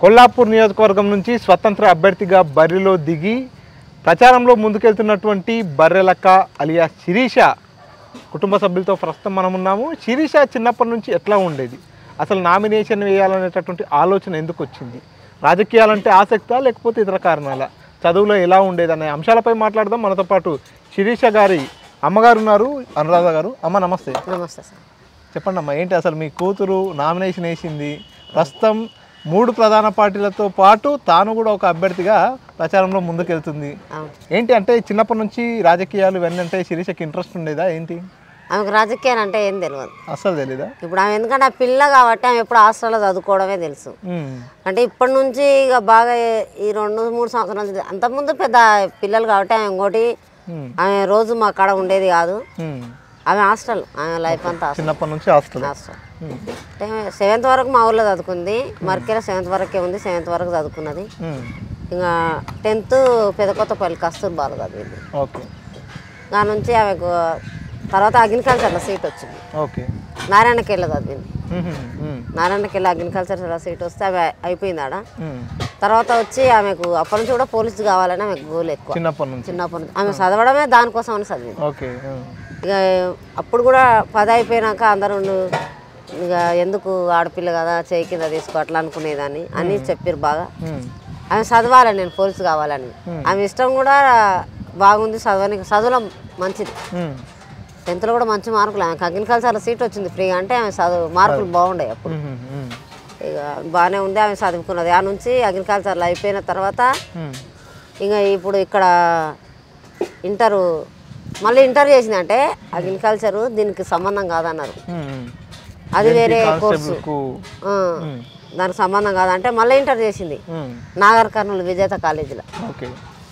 కొల్లాపూర్ నియోజకవర్గం నుంచి స్వతంత్ర అభ్యర్థిగా బరిలో దిగి ప్రచారంలో ముందుకెళ్తున్నటువంటి బర్రెలక్క అలియా శిరీష కుటుంబ సభ్యులతో ప్రస్తుతం మనం ఉన్నాము శిరీష చిన్నప్పటి నుంచి ఎట్లా ఉండేది అసలు నామినేషన్ వేయాలనేటటువంటి ఆలోచన ఎందుకు వచ్చింది రాజకీయాలంటే ఆసక్తా లేకపోతే ఇతర కారణాల చదువులో ఎలా ఉండేది అనే అంశాలపై మాట్లాడదాం మనతో పాటు శిరీష గారి అమ్మగారు ఉన్నారు అనురాధ గారు అమ్మ నమస్తే నమస్తే సార్ చెప్పండి అమ్మా ఏంటి అసలు మీ కూతురు నామినేషన్ వేసింది ప్రస్తుతం మూడు ప్రధాన పార్టీలతో పాటు తాను కూడా ఒక అభ్యర్థిగా ప్రచారంలో ముందుకెళ్తుంది అవును ఏంటి అంటే చిన్నప్పటి నుంచి రాజకీయాలు ఇవన్నీ అంటే శిరీషకి ఇంట్రెస్ట్ ఉండేదా ఏంటి ఆమెకు రాజకీయాలు అంటే ఏం తెలియదు అస్సలు తెలీదా ఇప్పుడు ఆమె ఎందుకంటే ఆ పిల్ల కాబట్టి ఆమె ఎప్పుడు హాస్టల్లో చదువుకోవడమే తెలుసు ఉమ్, అంటే ఇప్పటి నుంచి ఇక బాగా ఈ రెండు మూడు సంవత్సరాల నుంచి అంతకుముందు పెద్ద పిల్లలు కాబట్టి ఆమె ఇంకోటి ఉమ్, ఆమె రోజు మా కాడ ఉండేది కాదు ఉమ్. ఆమె హాస్టల్ ఆమె లైఫ్ అంతా హాస్టల్ చిన్నప్పటి నుంచి హాస్టల్ హాస్టల్ అంటే సెవెంత్ వరకు మా ఊళ్ళో చదువుకుంది మర్కెల సెవెంత్ వరకే ఉంది సెవెంత్ వరకు చదువుకున్నది ఇంకా టెన్త్ పెదకొత్తపల్లి కస్తూర్ బాగా చదివింది ఓకే దాని నుంచి ఆమెకు తర్వాత అగ్రికల్చర్లో సీట్ వచ్చింది ఓకే నారాయణకెళ్ళ చదివింది ఉహు, ఉమ్, నారాయణకెళ్ళ అగ్రికల్చర్ సీట్ వస్తే ఆమె అయిపోయింది ఆడ ఉమ్. తర్వాత వచ్చి ఆమెకు అప్పటి నుంచి కూడా పోలీసు కావాలని ఆమెకు గోల్ ఎక్కువ చిన్నప్పటి నుంచి చిన్నప్పటి నుంచి ఆమె చదవడమే దానికోసం అని చదివింది ఓకే ఉమ్, ఇక అప్పుడు కూడా పది అయిపోయినాక అందరూ ఇక ఎందుకు ఆడపిల్ల కదా చేయి కింద తీసుకో అట్లా అనుకునేదాన్ని అని చెప్పారు బాగా ఉమ్, ఆమె చదవాలి నేను పోలీసు కావాలని ఆమె ఇష్టం కూడా బాగుంది చదవని చదువులో మంచిది ఉమ్, టెన్త్లో కూడా మంచి మార్కులు ఆమెకు అగ్రికల్చర్లో సీట్ వచ్చింది ఫ్రీ అంటే ఆమె చదువు మార్కులు బాగుండే అప్పుడు ఉమ్, ఉమ్, ఇక బాగానే ఉంది ఆమె చదువుకున్నది ఆ నుంచి అగ్రికల్చర్లో అయిపోయిన తర్వాత ఉమ్. ఇంకా ఇప్పుడు ఇక్కడ ఇంటరు మళ్ళీ ఇంటర్ చేసిందంటే అగ్రికల్చరు దీనికి సంబంధం కాదన్నారు ఉమ్, ఉమ్. అది వేరే కోర్సు కానిస్టేబుల్కు ఆ, దానికి సంబంధం కాదంటే మళ్ళీ ఇంటర్ చేసింది ఉమ్, నాగర్ కర్నూలు విజేత కాలేజీలో ఓకే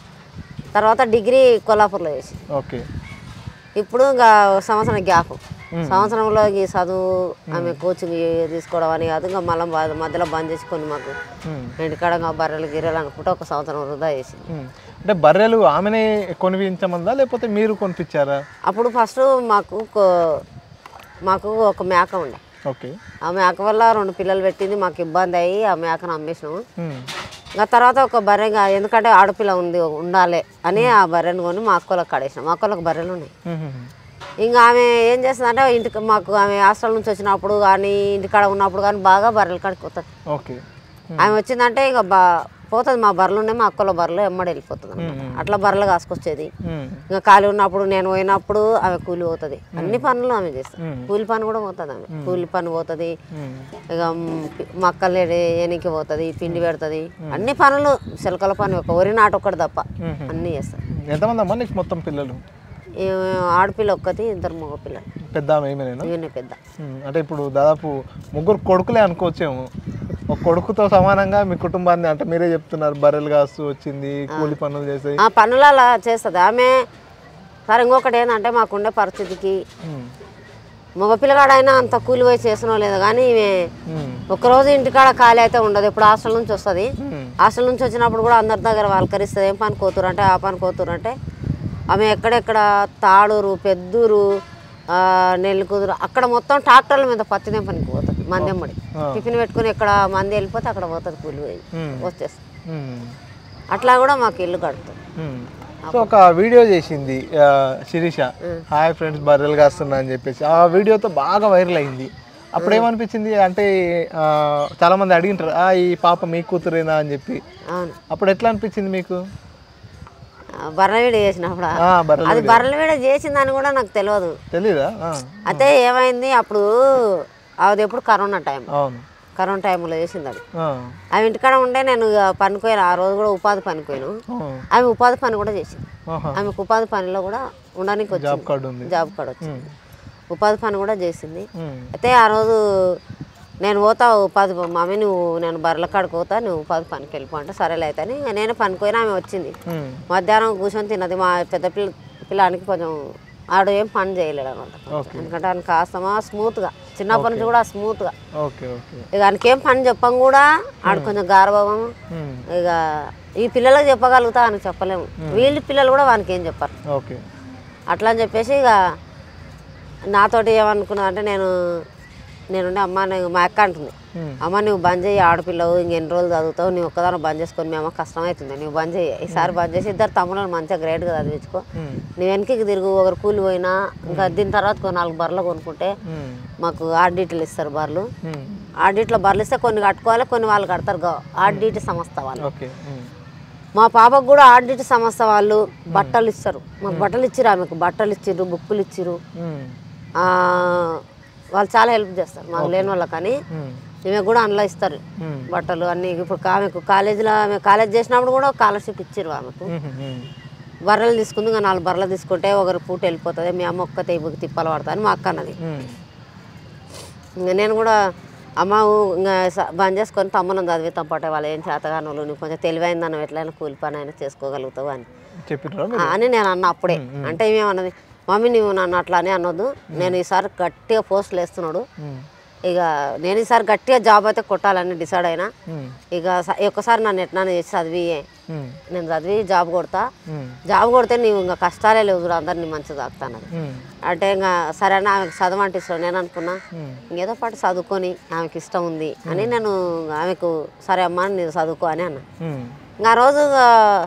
తర్వాత డిగ్రీ కొల్లాపూర్లో చేసింది ఓకే ఇప్పుడు ఇంకా ఒక సంవత్సరం గ్యాప్ సంవత్సరంలో ఈ చదువు ఆమె కోచింగ్ తీసుకోవడం అని కాదు ఇంకా మళ్ళీ బా- మధ్యలో బంద్ చేసి కొన్ని మాకు ఉమ్, ఇంటికాడ ఇంకా బర్రెలు గిర్రెలు అనుకుంటే ఒక సంవత్సరం వృధా చేసింది ఉమ్. అంటే బర్రెలు ఆమెనే కొనిపించమందా లేకపోతే మీరు కొనిపించారా అప్పుడు ఫస్ట్ మాకు కో- మాకు ఒక మేక ఉండే ఓకే ఆ మేక వల్ల రెండు పిల్లలు పెట్టింది మాకు ఇబ్బంది అయ్యి ఆ మేకను అమ్మేసినాము ఉమ్, ఇంకా తర్వాత ఒక బర్రె ఇంకా ఎందుకంటే ఆడపిల్ల ఉంది ఉండాలి అని ఆ బర్రెను కొని మా అక్కలకు కడేసినాం మా అక్కలకు బర్రెలు ఉన్నాయి ఉమ్, ఉమ్, ఇంకా ఆమె ఏం చేస్తుందంటే ఇంటికి మాకు ఆమె హాస్టల్ నుంచి వచ్చినప్పుడు కానీ ఇంటికాడ ఉన్నప్పుడు కానీ బాగా బర్రెల కాడికి పోతుంది ఓకే ఆమె వచ్చిందంటే ఇంకా బా పోతుంది మా బర్రెలు ఉన్నాయి మా అక్కల బర్రెలు ఎమ్మడి వెళ్ళిపోతుంది అన్నమాట. అట్లా బర్రెలు కాసుకొచ్చేది ఉమ్, ఇంకా ఖాళీ ఉన్నప్పుడు నేను పోయినప్పుడు ఆమె కూలి పోతుంది అన్ని పనులు ఆమె చేస్తుంది మ్మ్. కూలి పని కూడా పోతుంది ఆమె కూలి పని పోతుంది ఉమ్, ఇక మ్, పి- మక్కలు ఎనికి పోతుంది పిండి పెడుతుంది అన్ని పనులు చిలకల పని ఒక వరి నాటు ఒక్కటి తప్ప మ్మ్. అన్నీ చేస్తుంది ఎంతమంది అమ్మా నీకు మొత్తం పిల్లలు ఈమె ఆడపిల్ల ఒక్కటి ఇద్దరు మగ పిల్లలు పెద్ద ఆమె ఏమేనా ఈయన పెద్ద అంటే ఇప్పుడు దాదాపు ముగ్గురు కొడుకులే అనుకోవచ్చేమో ఒక కొడుకుతో సమానంగా మీ కుటుంబాన్ని అంటే మీరే చెప్తున్నారు బర్రెలు కాస్తూ వచ్చింది కూలి పనులు చేసి ఆ పనులు అలా చేస్తుంది ఆమె సరే ఇంకొకటి ఏంటంటే మాకుండే పరిస్థితికి ఉమ్, మగ పిల్లగాడైనా అంత కూలి పోయి చేసినో లేదు కానీ ఈమె ఉమ్, ఒక్కరోజు ఇంటికాడ ఖాళీ అయితే ఉండదు ఇప్పుడు హాస్టల్ నుంచి వస్తుంది ఉమ్, హాస్టల్ నుంచి వచ్చినప్పుడు కూడా అందరి దగ్గర వాళ్ళకరిస్తుంది ఏం పని కోతురు అంటే ఆ పని కోతురు అంటే ఆమె ఎక్కడెక్కడ తాడూరు పెద్దూరు ఆ, నెల్లికుదురు అక్కడ మొత్తం ట్రాక్టర్ల మీద పత్తి పనికి పోతుంది మందెమ్మడి ఆ. టిఫిన్ పెట్టుకుని ఎక్కడ మంది వెళ్ళిపోతే అక్కడ పోతుంది కూలి పోయి ఉమ్, వచ్చేస్తుంది ఉమ్, అట్లా కూడా మాకు ఇల్లు కడుతుంది ఉమ్. సో ఒక వీడియో చేసింది ఆ, శిరీష హాయ్ ఫ్రెండ్స్ బర్రెలు కాస్తున్నా అని చెప్పేసి ఆ వీడియోతో బాగా వైరల్ అయింది అప్పుడు ఏమనిపించింది అంటే ఆ, చాలా మంది అడిగింటారు "ఆ, ఈ పాప మీ కూతురేనా అని చెప్పి అవును అప్పుడు ఎట్లా అనిపించింది మీకు ఆ, బర్రెల వీడ చేసినప్పుడు ఆ, బర్రెలు అది బర్రెల వీడ చేసిందని కూడా నాకు తెలియదు తెలీదా ఆ, అయితే ఏమైంది అప్పుడు అది ఎప్పుడు కరోనా టైం అవును కరోనా టైంలో చేసింది అది ఆ, ఆమె ఇంటికాడ ఉండే నేను ఇక పనిపోయాను ఆ రోజు కూడా ఉపాధి పనిపోయాను ఆ, ఆమె ఉపాధి పని కూడా చేసింది ఆహా. ఆమెకు ఉపాధి పనిలో కూడా ఉండడానికి జాబ్ వచ్చింది కార్డు ఉంది జాబ్ కార్డ్ వచ్చింది ఉపాధి పని కూడా చేసింది ఉమ్, అయితే ఆ రోజు నేను పోతా ఉపాధి ప- మమ్మీ నువ్వు నేను బర్రెల కాడికి పోతా నువ్వు ఉపాధి పనికి వెళ్ళిపో అంటే సరేలే అయితే అని ఇక నేను పనిపోయినా ఆమె వచ్చింది ఉమ్, మధ్యాహ్నం కూర్చొని తిన్నది మా పెద్ద పిల్ల పిల్లానికి కొంచెం ఆడు ఏం పని చేయలేడు అనమాట ఓకే. ఎందుకంటే ఆయన కాస్తమా స్మూత్గా చిన్నప్పటి నుంచి కూడా స్మూత్గా ఓకే ఓకే ఇక ఆయనకి ఏం పని చెప్పం కూడా ఆడు కొంచెం గారభావం ఉమ్, ఇక ఈ పిల్లలకు చెప్పగలుగుతా అని చెప్పలేము వీళ్ళ పిల్లలు కూడా వానికి ఏం చెప్పారు ఓకే అట్లా అని చెప్పేసి ఇక నాతోటి ఏమనుకున్నా అంటే నేను నేనుండే అమ్మ నేను మా అక్క అంటుంది ఉమ్. అమ్మ నువ్వు బంద్ చేయి ఆడపిల్లవు ఇంకెన్ని రోజులు చదువుతావు నువ్వు ఒక్కదాన్ని బంద్ చేసుకొని మేము కష్టమవుతుంది నువ్వు బంద్ చేయి ఈసారి బంద్ చేసి ఇద్దరు తమ్ముళ్ళని మంచిగా గ్రేట్గా చదివించుకో ఉమ్. నువ్వు వెనక్కి తిరుగు ఒకరు కూలి పోయినా ఇంకా దీని తర్వాత కొన్ని నాలుగు బర్రెలు కొనుక్కుంటే ఉమ్. మాకు ఆడిట్లు ఇస్తారు బర్రెలు ఉమ్. ఆడిట్లో బర్రెలు ఇస్తే కొన్ని కట్టుకోవాలి కొన్ని వాళ్ళు కడతారు గా ఆడిటి సంస్థ వాళ్ళు ఓకే ఉమ్. మా పాపకు కూడా ఆడిటి సంస్థ వాళ్ళు బట్టలు ఇస్తారు మాకు బట్టలు ఇచ్చిరు ఆమెకు బట్టలు ఇచ్చిర్రు బుక్కులు ఇచ్చిర్రు ఉమ్. ఆ, వాళ్ళు చాలా హెల్ప్ చేస్తారు మాకు లేని వాళ్ళ కానీ ఉమ్. ఈమె కూడా అందులో ఇస్తారు ఉమ్. బట్టలు అన్నీ ఇప్పుడు ఆమెకు కాలేజీలో ఆమె కాలేజ్ చేసినప్పుడు కూడా స్కాలర్షిప్ ఇచ్చిర్రు ఆమెకు ఉమ్. ఉమ్. బర్రెలు తీసుకుంది ఇంకా నాలుగు బర్రెలు తీసుకుంటే ఒకరు పూట వెళ్ళిపోతుంది మీ అమ్మ ఒక్క తెయ్యి తిప్పలు పడతా అని మా అక్క అన్నది ఉమ్. ఇంకా నేను కూడా అమ్మ ఊ- ఇంకా స- బంద్ చేసుకొని తమ్ములను చదివిస్తాం పట్టే వాళ్ళు ఏం చేతగాను నువ్వు కొంచెం తెలివైంది అన్న ఎట్లయినా కూలి పని అయినా చేసుకోగలుగుతావు అని చెప్పిర్రా ఆ, అని నేను అన్న అప్పుడే అంటే ఏమేమన్నది మమ్మీ నువ్వు నన్ను అట్లా అని అనొద్దు నేను ఈసారి గట్టిగా పోస్టులు వేస్తున్నాడు ఉమ్. ఇక నేను ఈసారి గట్టిగా జాబ్ అయితే కొట్టాలని డిసైడ్ అయినా ఉమ్. ఇక స- ఒక్కసారి నన్ను ఎట్లా చేసి చదివి ఉమ్. నేను చదివి జాబ్ కొడతా ఉమ్. జాబ్ కొడితే నీవు ఇంకా కష్టాలే లేవు చూడు అందరినీ మంచిగా తాకుతానది ఉమ్. అంటే ఇంకా సరే అని ఆమెకు చదవంటే ఇష్టం నేను అనుకున్నా ఉమ్. ఇంకేదో పాటు చదువుకొని ఆమెకి ఇష్టం ఉంది అని నేను ఆమెకు సరే అమ్మా నేను చదువుకో అని అన్నా ఉమ్. ఇంకా ఆ రోజు ఆ,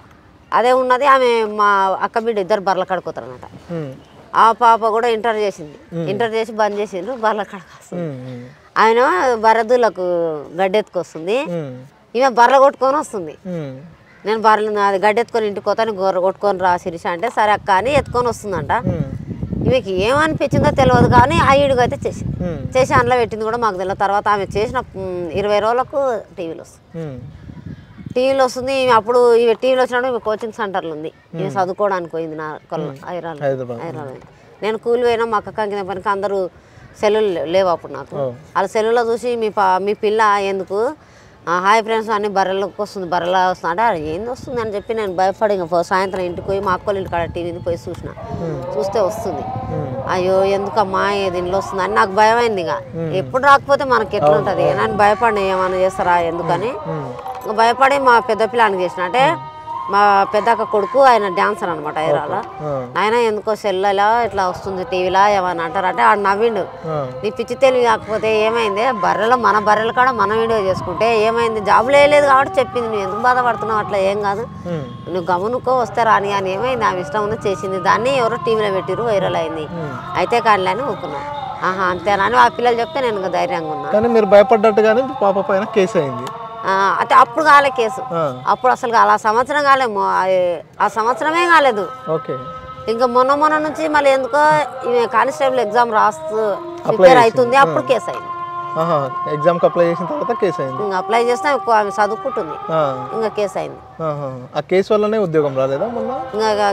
అదే ఉన్నది ఆమె మా అక్క బిడ్డ ఇద్దరు బర్రెల కడుకోతారు అనమాట ఉమ్. ఆ పాప కూడా ఇంటర్ చేసింది ఇంటర్ చేసి బంద్ చేసిండ్రు బర్రెల కడకొస్తుంది ఉమ్. ఉమ్. ఆయన బర్రెదులకు గడ్డెత్తుకొస్తుంది ఉమ్. ఈమె బర్రెలు కొట్టుకొని వస్తుంది ఉమ్. నేను బర్రెలు అది గడ్డెత్తుకొని ఇంటికి పోతాను గొర్రె కొట్టుకొని రా శిరీష అంటే సరే అక్క అని ఎత్తుకొని వస్తుందంట ఉమ్. ఈమెకి ఏమనిపించిందో తెలియదు కానీ ఆ ఈడుగు అయితే చేసింది ఉమ్. చేసి అందులో పెట్టింది కూడా మాకు తెలియదు తర్వాత ఆమె చేసిన మ్, ఇరవై రోజులకు టీవీలో వస్తుంది ఉమ్. టీవీలో వస్తుంది ఈమె అప్పుడు ఈమె టీవీలో వచ్చినప్పుడు ఈమె కోచింగ్ సెంటర్లో ఉంది ఈమె చదువుకోవడానికి పోయింది నా కొల్ల హైదరాబాద్ హైదరాబాద్ హైదరాబాద్ నేను కూలి పోయినా మా అక్క కింద పనికి అందరూ సెల్లులు లే- లేవు అప్పుడు నాకు ఓ. వాళ్ళ సెల్లులో చూసి మీ పా మీ పిల్ల ఎందుకు ఆ, హాయ్ ఫ్రెండ్స్ అన్ని బర్రెలకు వస్తుంది బర్రెలా వస్తుంది అంటే "అది ఏంది వస్తుంది అని చెప్పి నేను భయపడి ఇంకా పో- సాయంత్రం ఇంటికి పోయి మా అక్కల ఇంటి కాడ టీవీని పోయి చూసిన చూస్తే వస్తుంది ఉమ్. అయ్యో ఎందుకమ్మా ఏ దీనిలో వస్తుంది అని నాకు భయం అయింది ఇక ఎప్పుడు రాకపోతే మనకి ఎట్లుంటుంది నన్ను భయపడి ఏమైనా చేస్తారా ఎందుకని ఉమ్. ఇంకా భయపడి మా పెద్ద పిల్లానికి చేసిన అంటే మా పెద్దక్క కొడుకు ఆయన డాన్సర్ అనమాట హైదరాబాద్లో ఆ. ఆయన ఎందుకో సెల్లలో ఇట్లా వస్తుంది టీవీలో ఏమని అంటారు అంటే ఆడు నవ్విండు ఆ. నీ పిచ్చి తెలివి కాకపోతే ఏమైంది బర్రెలు మన బర్రెల కాడ మనం వీడియో చేసుకుంటే ఏమైంది జాబులు వేయలేదు కాబట్టి చెప్పింది నువ్వు ఎందుకు బాధపడుతున్నావు అట్లా ఏం కాదు ఉమ్. నువ్వు గమనుకో వస్తే రాని అని ఏమైంది ఆమె ఇష్టం ఉంది చేసింది దాన్ని ఎవరో టీవీలో పెట్టిరు వైరల్ అయింది అయితే కానీ అని ఊకున్నా ఆహా అంతేనా అని ఆ పిల్లలు చెప్తే నేను ఇంకా ధైర్యంగా ఉన్నా కానీ మీరు భయపడ్డట్టుగానే పాప పైన కేసు అయింది ఆ, అయితే అప్పుడు కాలే కేసు ఆ. అప్పుడు అసలు కాలే ఆ సంవత్సరం కాలే మొ- ఆ- ఆ సంవత్సరమే కాలేదు ఓకే ఇంకా మొన్న మొన్న నుంచి మళ్ళీ ఎందుకో ఈమె కానిస్టేబుల్ ఎగ్జామ్ రాస్తూ ప్రిపేర్ అవుతుంది అప్పుడు కేసు అయింది ఆహా ఎగ్జామ్కి అప్లై చేసిన తర్వాత కేసు అయింది ఇంకా అప్లై చేస్తే ఎక్కువ ఆమె చదువుకుంటుంది ఆ. ఇంకా కేసు అయింది ఆహా. ఆ కేసు వల్లనే ఉద్యోగం రాలేదా మొన్న ఇంకా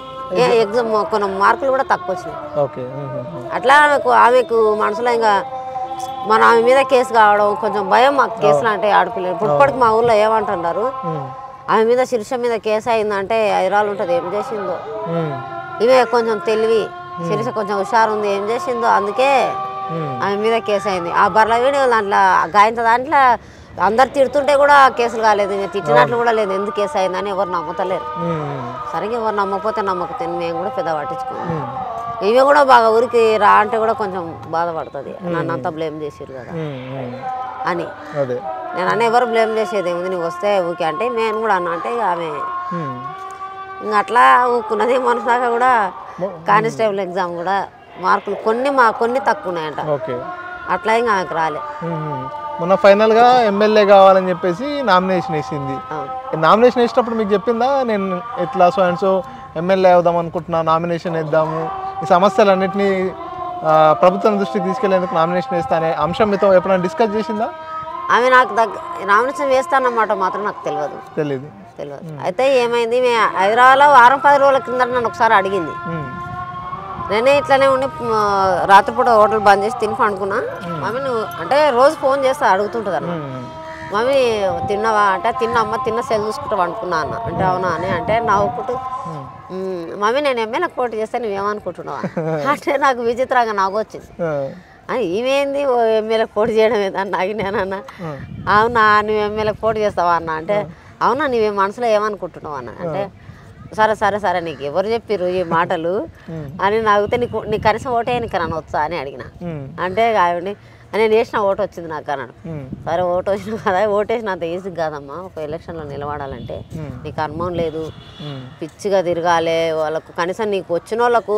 ఏ- ఎగ్జామ్ కొన్ని మార్కులు కూడా తక్కువ వచ్చినాయి ఓకే ఉమ్. ఉమ్. అట్లా ఆమెకు ఆమెకు మనసులో ఇంకా మన ఆమె మీద కేసు కావడం కొంచెం భయం మాకు కేసులు అంటే ఆడపిల్లలు ఇప్పటికి మా ఊర్లో ఏమంటున్నారు ఉమ్. ఆమె మీద శిరీష మీద కేసు అయిందంటే హైదరాబాద్ ఉంటుంది ఏం చేసిందో ఉమ్. ఈమె కొంచెం తెలివి శిరీష కొంచెం హుషారు ఉంది ఏం చేసిందో అందుకే ఉమ్. ఆమె మీద కేసు అయింది ఆ బర్ల వీడియో దాంట్లో గాయంత దాంట్లో అందరు తిడుతుంటే కూడా కేసులు కాలేదు ఇంకా తిట్టినట్లు కూడా లేదు ఎందుకు కేసు అయిందని ఎవరు నమ్ముతలేరు ఉమ్. సరిగ్గా ఎవరు నమ్మకపోతే నమ్మకపోతే మేము కూడా పెద్ద పట్టించుకోము ఉమ్. ఇవి కూడా బాగా ఊరికి రా అంటే కూడా కొంచెం బాధపడుతుంది నన్ను అంతా బ్లేమ్ చేసిరు కదా ఉమ్. ఉమ్. అని అదే నేను అన్న ఎవరు బ్లేమ్ చేసేది ఏముంది నువ్వు వస్తే ఊకే అంటే నేను కూడా అన్నా అంటే ఇక ఆమె ఉమ్. ఇంకా అట్లా ఊకున్నది మనసాగా కూడా కానిస్టేబుల్ ఎగ్జామ్ కూడా మార్కులు కొన్ని మా కొన్ని తక్కువ ఉన్నాయంట ఓకే అట్లా ఇంకా ఆమెకు రాలే ఉమ్. మొన్న ఫైనల్గా ఎమ్మెల్యే కావాలని చెప్పేసి నామినేషన్ వేసింది అవును. నామినేషన్ వేసినప్పుడు మీకు చెప్పిందా నేను ఇట్లా సో అండ్ సో ఎమ్మెల్యే అవుదాం అనుకుంటున్నా నామినేషన్ వేద్దాము ఈ సమస్యలన్నింటినీ ఆ, ప్రభుత్వం దృష్టికి తీసుకెళ్లేందుకు నామినేషన్ వేస్తా అనే అంశం మీతో ఎప్పుడైనా డిస్కస్ చేసిందా ఆమె నాకు దగ్గర నామినేషన్ వేస్తానన్నమాట మాత్రం నాకు తెలియదు తెలియదు తెలియదు అయితే ఏమైంది మే హైదరాబాద్లో వారం పది రోజుల కింద నన్ను ఒకసారి అడిగింది ఉమ్. నేనే ఇట్లానే ఉండి మ, రాత్రిపూట హోటల్ బంద్ చేసి తిని పండుకున్నా మమ్మీ నువ్వు అంటే రోజు ఫోన్ చేస్తా అడుగుతుంటుంది అన్న ఉమ్. మమ్మీ తిన్నావా అంటే తిన్నా అమ్మ తిన్న సెల్ చూసుకుంటూ పండుకున్నా అన్న అంటే అవునా అని అంటే నవ్వుకుంటూ "మ్మ్, మమ్మీ నేను ఎమ్మెల్యే పోటీ చేస్తే నువ్వేమనుకుంటున్నావా అంటే నాకు విచిత్రంగా నాకు వచ్చింది ఆ. అని ఈమెంది ఓ ఎమ్మెల్యే పోటీ చేయడం ఏందన్న నాకు నేనన్నా ఆ. అవునా నువ్వు ఎమ్మెల్యే పోటీ చేస్తావా అన్న అంటే అవునా నువ్వు మనసులో ఏమనుకుంటున్నావు అన్న అంటే సరే సరే సరే నీకు ఎవరు చెప్పిర్రు ఈ మాటలు అని నవ్వుతే నీకు నీకు కనీసం ఓటే నీకు నన్ను వచ్చా అని అడిగిన ఉమ్. అంటే ఆవిడ నేను వేసిన ఓటు వచ్చింది నాకు అన్నాడు ఉమ్, సరే ఓటు వచ్చిన కదా ఓటు వేసినంత ఈజీ కాదమ్మా ఒక ఎలక్షన్లో నిలబడాలంటే ఉమ్, నీకు అనుభవం లేదు ఉమ్, పిచ్చిగా తిరగాలి వాళ్ళకు కనీసం నీకు వచ్చిన వాళ్ళకు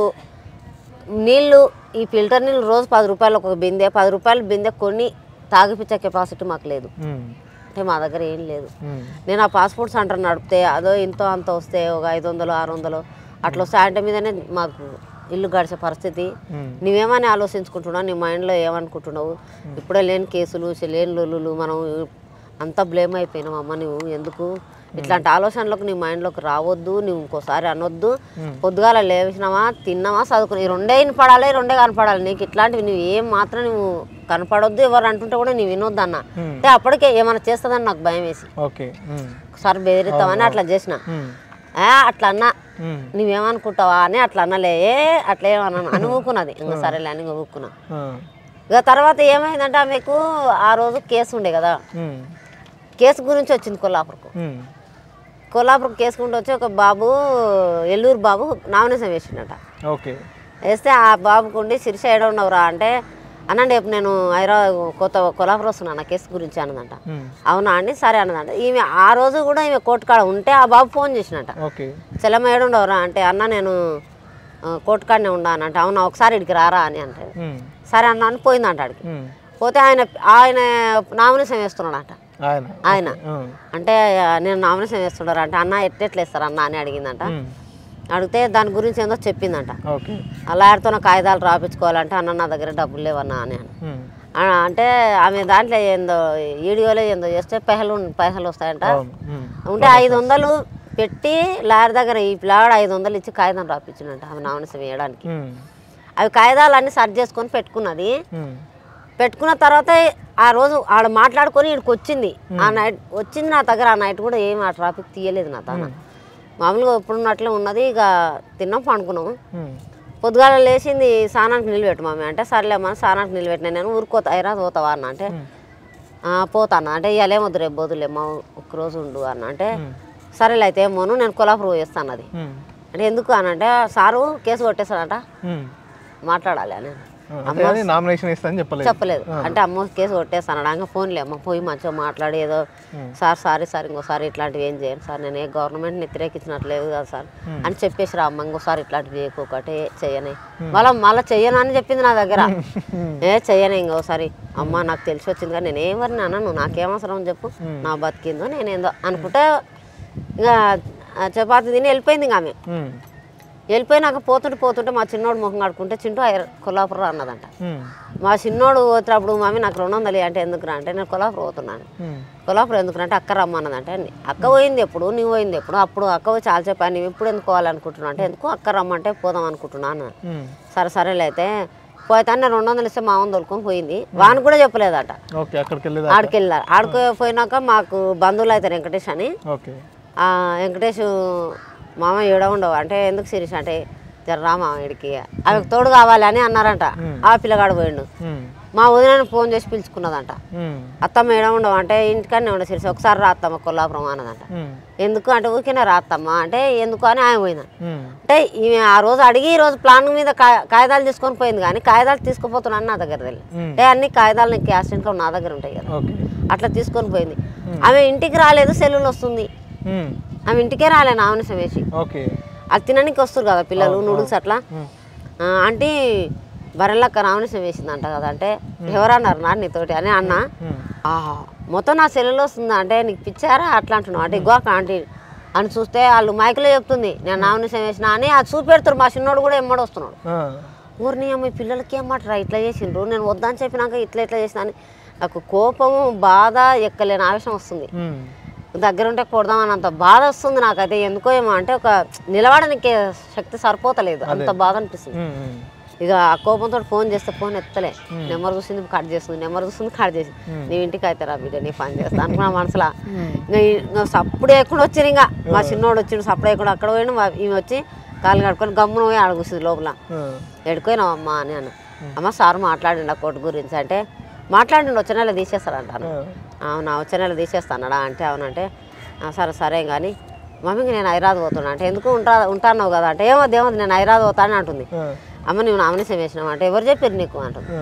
నీళ్ళు ఈ ఫిల్టర్ నీళ్ళు రోజు పది రూపాయలు ఒక బిందె పది రూపాయలు బిందె కొన్ని తాగిపించే కెపాసిటీ మాకు లేదు ఉమ్, అంటే మా దగ్గర ఏం లేదు ఉమ్, నేను ఆ పాస్పోర్ట్ సెంటర్ నడిపితే అదో ఇంతో అంత వస్తే ఒక ఐదు వందలు ఆరు వందలు అట్లా వస్తే అంటే మీదనే మాకు ఇల్లు గడిచే పరిస్థితి ఉమ్, నువ్వేమని ఆలోచించుకుంటున్నావు నీ మైండ్లో ఏమనుకుంటున్నావు ఇప్పుడే లేని కేసులు లేని లొల్లులు మనం అంతా బ్లేమ్ అయిపోయినావు అమ్మ నువ్వు ఎందుకు ఇట్లాంటి ఆలోచనలకు నీ మైండ్లోకి రావద్దు నువ్వు ఇంకోసారి అనొద్దు పొద్దుగాల లేచినావా తిన్నావా చదువుకుని ఈ రెండే వినపడాలి ఈ రెండే కనపడాలి నీకు ఇట్లాంటివి నువ్వు ఏం మాత్రం నువ్వు కనపడొద్దు ఎవరు అంటుంటే కూడా నువ్వు వినొద్దు అన్న ఉమ్, అంటే అప్పటికే ఏమైనా చేస్తుందని నాకు భయం వేసి ఓకే ఉమ్, ఒకసారి బెదిరిస్తామని అట్లా చేసిన ఉమ్, ఆ, అట్లా అన్నా ఉమ్, నువ్వేమనుకుంటావా అని అట్లా అన్నలే ఏ అట్లా ఏమన్నా అని ఊకున్నది ఇంకా సరేలే అని ఇంకా ఊక్కున్నా ఆ, ఇక తర్వాత ఏమైందంటే ఆమెకు ఆ రోజు కేసు ఉండే కదా ఉమ్, కేసు గురించి వచ్చింది కొల్లాపురకు ఉమ్, కొల్లాపురం కేసు గురించి వచ్చి ఒక బాబు ఎల్లూరు బాబు నామినేషన్ వేసిండట ఓకే వేస్తే ఆ బాబుకు ఉండి శిరిష ఏడ ఉన్నవరా అంటే అనండి రేపు నేను హైదరాబాద్ కొత్త కొల్లాపురం వస్తున్నాను ఆ కేసు గురించి అన్నదంట ఉమ్, అవునా అండి సరే అన్నదంట ఈమె ఆ రోజు కూడా ఈమె కోర్టు కాడ ఉంటే ఆ బాబు ఫోన్ చేసినట ఓకే చెల్లమ్మ ఏడుండవరా అంటే అన్న నేను ఆ, కోర్టు కాడనే ఉన్నాను అంటే అవునా ఒకసారి ఇడికి రారా అని అంటే ఉమ్, సరే అన్న అని పోయిందంట ఆడికి ఉమ్, పోతే ఆయన ఆయన నామినేషన్ వేస్తున్నాడట ఆయన ఆయన ఉమ్, అంటే ఆ, నేను నామినేషన్ వేస్తున్నారు అంటే అన్న ఎట్లెట్లు వేస్తారు అన్న అని అడిగిందంట ఉమ్, అడిగితే దాని గురించి ఏందో చెప్పిందంట ఓకే అలాడితో కాగితాలు రాపించుకోవాలంటే అన్న నా దగ్గర డబ్బులు లేవన్నా అని అని ఉమ్, ఆ, అంటే ఆమె దాంట్లో ఏందో ఈడియోలో ఏందో చేస్తే పైసలు పైసలు వస్తాయంట అవును ఉమ్, ఉంటే ఐదు వందలు పెట్టి లాయర్ దగ్గర ఈ పిల్లాడు ఐదు వందలు ఇచ్చి కాగితం రాపించినట్ట ఆమె నామినేషన్ వేయడానికి ఉమ్, అవి కాగితాలు అన్ని సర్చ్ చేసుకొని పెట్టుకున్నది ఉమ్, పెట్టుకున్న తర్వాత ఆ రోజు ఆడ మాట్లాడుకొని ఇక్కడికి వచ్చింది ఆ నైట్ వచ్చింది నా దగ్గర ఆ నైట్ కూడా ఏం ఆ ట్రాఫిక్ తీయలేదు నా తన మామూలుగా ఎప్పుడున్నట్లే ఉన్నది ఇక తిన్నాం పండుకున్నాము ఉమ్, పొద్దుగాల లేచింది స్నానానికి నిలబెట్టు మమ్మీ అంటే సర్లేమ్మా స్నానానికి నిలబెట్టిన నేను ఊరుకోతా హైదరాబాద్ పోతావా అన్న అంటే "ఆ, పోతాను అంటే ఇవాళ ఏమొద్దు రేపు పోదులేమ్మా ఒక్కరోజు ఉండు అన్న అంటే సరేలే అయితే ఏమోను నేను కొలాపురం పోయేస్తాను అది ఉమ్, అంటే ఎందుకు అని అంటే సారు కేసు కొట్టేస్తాడట ఉమ్. మాట్లాడాలి అని ఆ, అంటే అది నామినేషన్ ఇస్తానని చెప్పలేదు చెప్పలేదు అంటే అమ్మ కేసు కొట్టేస్తాను ఇంకా ఫోన్లే అమ్మ పోయి మంచిగా మాట్లాడి ఏదో సార్ సారీ సార్ ఇంకోసారి ఇట్లాంటివి ఏం చేయను సార్ నేను ఏ గవర్నమెంట్ వ్యతిరేకించినట్లేదు కదా సార్ అని చెప్పేసి రా అమ్మ ఇంకోసారి ఇట్లాంటివి చేయకోకటి చెయ్యని మళ్ళీ మళ్ళీ చెయ్యను అని చెప్పింది నా దగ్గర ఏ చెయ్యను ఇంకోసారి అమ్మ నాకు తెలిసి వచ్చింది కానీ నేను ఏమని అన్నాను నాకేం అవసరం చెప్పు నా బతికిందో నేనేందో అనుకుంటే ఇక ఆ చపాతి తిని వెళ్ళిపోయింది ఇంకా ఆమె ఉమ్, వెళ్ళిపోయినాక పోతుంటే పోతుంటే మా చిన్నోడు ముఖం కడుకుంటే చింటూ హైర- కొల్లాపురం అన్నదంట ఉమ్, మా చిన్నోడు పోతున్నప్పుడు మమ్మీ నాకు రెండు వందలు ఇయ్యి" అంటే ఎందుకు రా అంటే నేను కొల్లాపురం పోతున్నాను ఉమ్, కొల్లాపురం ఎందుకు అంటే అక్క రమ్మన్నదంటే అక్క పోయింది ఎప్పుడు నువ్వు పోయింది ఎప్పుడు అప్పుడు అక్క పోయి చాలా చెప్పాను నువ్వు ఎప్పుడు ఎందుకు పోవాలనుకుంటున్నావు అంటే ఎందుకు అక్క రమ్మంటే పోదాం అనుకుంటున్నాను ఉమ్, సరే సరేలే అయితే పోతే నేను రెండు వందలు ఇస్తే మా వంద తోలుకొని పోయింది వాని కూడా చెప్పలేదట ఓకే అక్కడికి వెళ్ళేదా ఆడికి వెళ్ళారు ఆడికి పోయినాక మాకు బంధువులు అయితే వెంకటేష్ అని ఓకే ఆ వెంకటేష్ మామ ఏడ ఉండవు అంటే ఎందుకు శిరీష్ అంటే జర రా మామ ఇడికి ఆమెకు తోడు కావాలి అని అన్నారంట ఆ పిల్లగాడు పోయిండు ఉమ్, మా వదిన ఫోన్ చేసి పిలుచుకున్నదంట ఉమ్, అత్తమ్మ ఏడ ఉండవు అంటే ఇంటికనే ఉండ శిరీష్ ఒకసారి రా అత్తమ్మ కొల్లాపురం అన్నదంట ఉమ్, ఎందుకు అంటే ఊరికేనే రా అత్తమ్మ అంటే ఎందుకు అని ఆమె పోయింది ఉమ్, అంటే ఈమె ఆ రోజు అడిగి ఈ రోజు ప్లాన్ మీద కా- కాగితాలు తీసుకొని పోయింది కానీ కాగితాలు తీసుకుపోతున్నాను నా దగ్గర తెలియదు ఉమ్. అంటే అన్ని కాగితాలు నీకు యాక్సిడెంట్లో నా దగ్గర ఉంటాయి కదా ఓకే అట్లా తీసుకొని పోయింది ఆమె ఇంటికి రాలేదు సెల్లులు వస్తుంది ఉమ్, ఆమె ఇంటికే రాలే నామినేషన్ వేసి ఓకే అది తినడానికి వస్తారు కదా పిల్లలు నూడిల్స్ అట్లా ఉమ్, ఆ, అంటే బర్రెలక్క నామినేషన్ వేసిందంట కదా అంటే ఎవరన్నారు నా నీతోటి అని అన్న ఉమ్, ఆ, మొత్తం నా సెల్లులో వస్తుందా అంటే నీకు పిచ్చారా అట్లా అంటున్నావు అంటే ఇగో ఆంటీ అని చూస్తే వాళ్ళు మైకులో చెప్తుంది నేను నామినేషన్ వేసిన అని అది చూపెడతారు మా చిన్నోడు కూడా ఎమ్మడి వస్తున్నాడు ఆ, ఊరిని అమ్మ ఈ పిల్లలకి ఏమంటారా ఇట్లా చేసిండ్రు నేను వద్దని చెప్పినాక ఇట్లా ఇట్లా చేసిన అని నాకు కోపము బాధ ఎక్కలేని ఆవేశం వస్తుంది ఉమ్, దగ్గర ఉంటే కొడదామని అంత బాధ వస్తుంది నాకైతే ఎందుకో ఏమో అంటే ఒక నిలబడడానికి శక్తి సరిపోతలేదు అంత బాధ అనిపిస్తుంది ఉమ్, ఉమ్, ఇక ఆ కోపంతో ఫోన్ చేస్తే ఫోన్ ఎత్తలే నెంబర్ చూసింది కట్ చేస్తుంది నెంబర్ చూస్తుంది కట్ చేసింది నీ ఇంటికి అయితే రా బిడ్డ నీ పని చేస్తా అనుకున్నా మనసులో ఇంకా ఈ- ఇంకా సప్పుడు వేయకుండా వచ్చింది ఇంకా మా చిన్నోడు వచ్చిండు సప్పుడు వేయకుండా అక్కడ పోయిన ఈమె వచ్చి కాలు కడుక్కొని గమ్మున పోయి అడుగుస్తుంది లోపల ఆ, ఎడుకోయినావు అమ్మ అని అన్న అమ్మ సార్ మాట్లాడిండు ఆ కోర్టు గురించి అంటే మాట్లాడిండు వచ్చే నెల తీసేస్తాడంటాను ఆ, అవునా వచ్చే నెల తీసేస్తానడా అంటే అవునంటే "ఆ, సరే సరే కానీ మమ్మీకి నేను హైదరాబాద్ పోతున్నా అంటే ఎందుకు ఉంటా ఉంటాన్నావు కదా అంటే ఏమో ఏమో నేను హైదరాబాద్ పోతాను అంటుంది ఆ, అమ్మ నువ్వు నామినేషన్ వేసినావు అంటే ఎవరు చెప్పారు నీకు అంటుంది ఆ,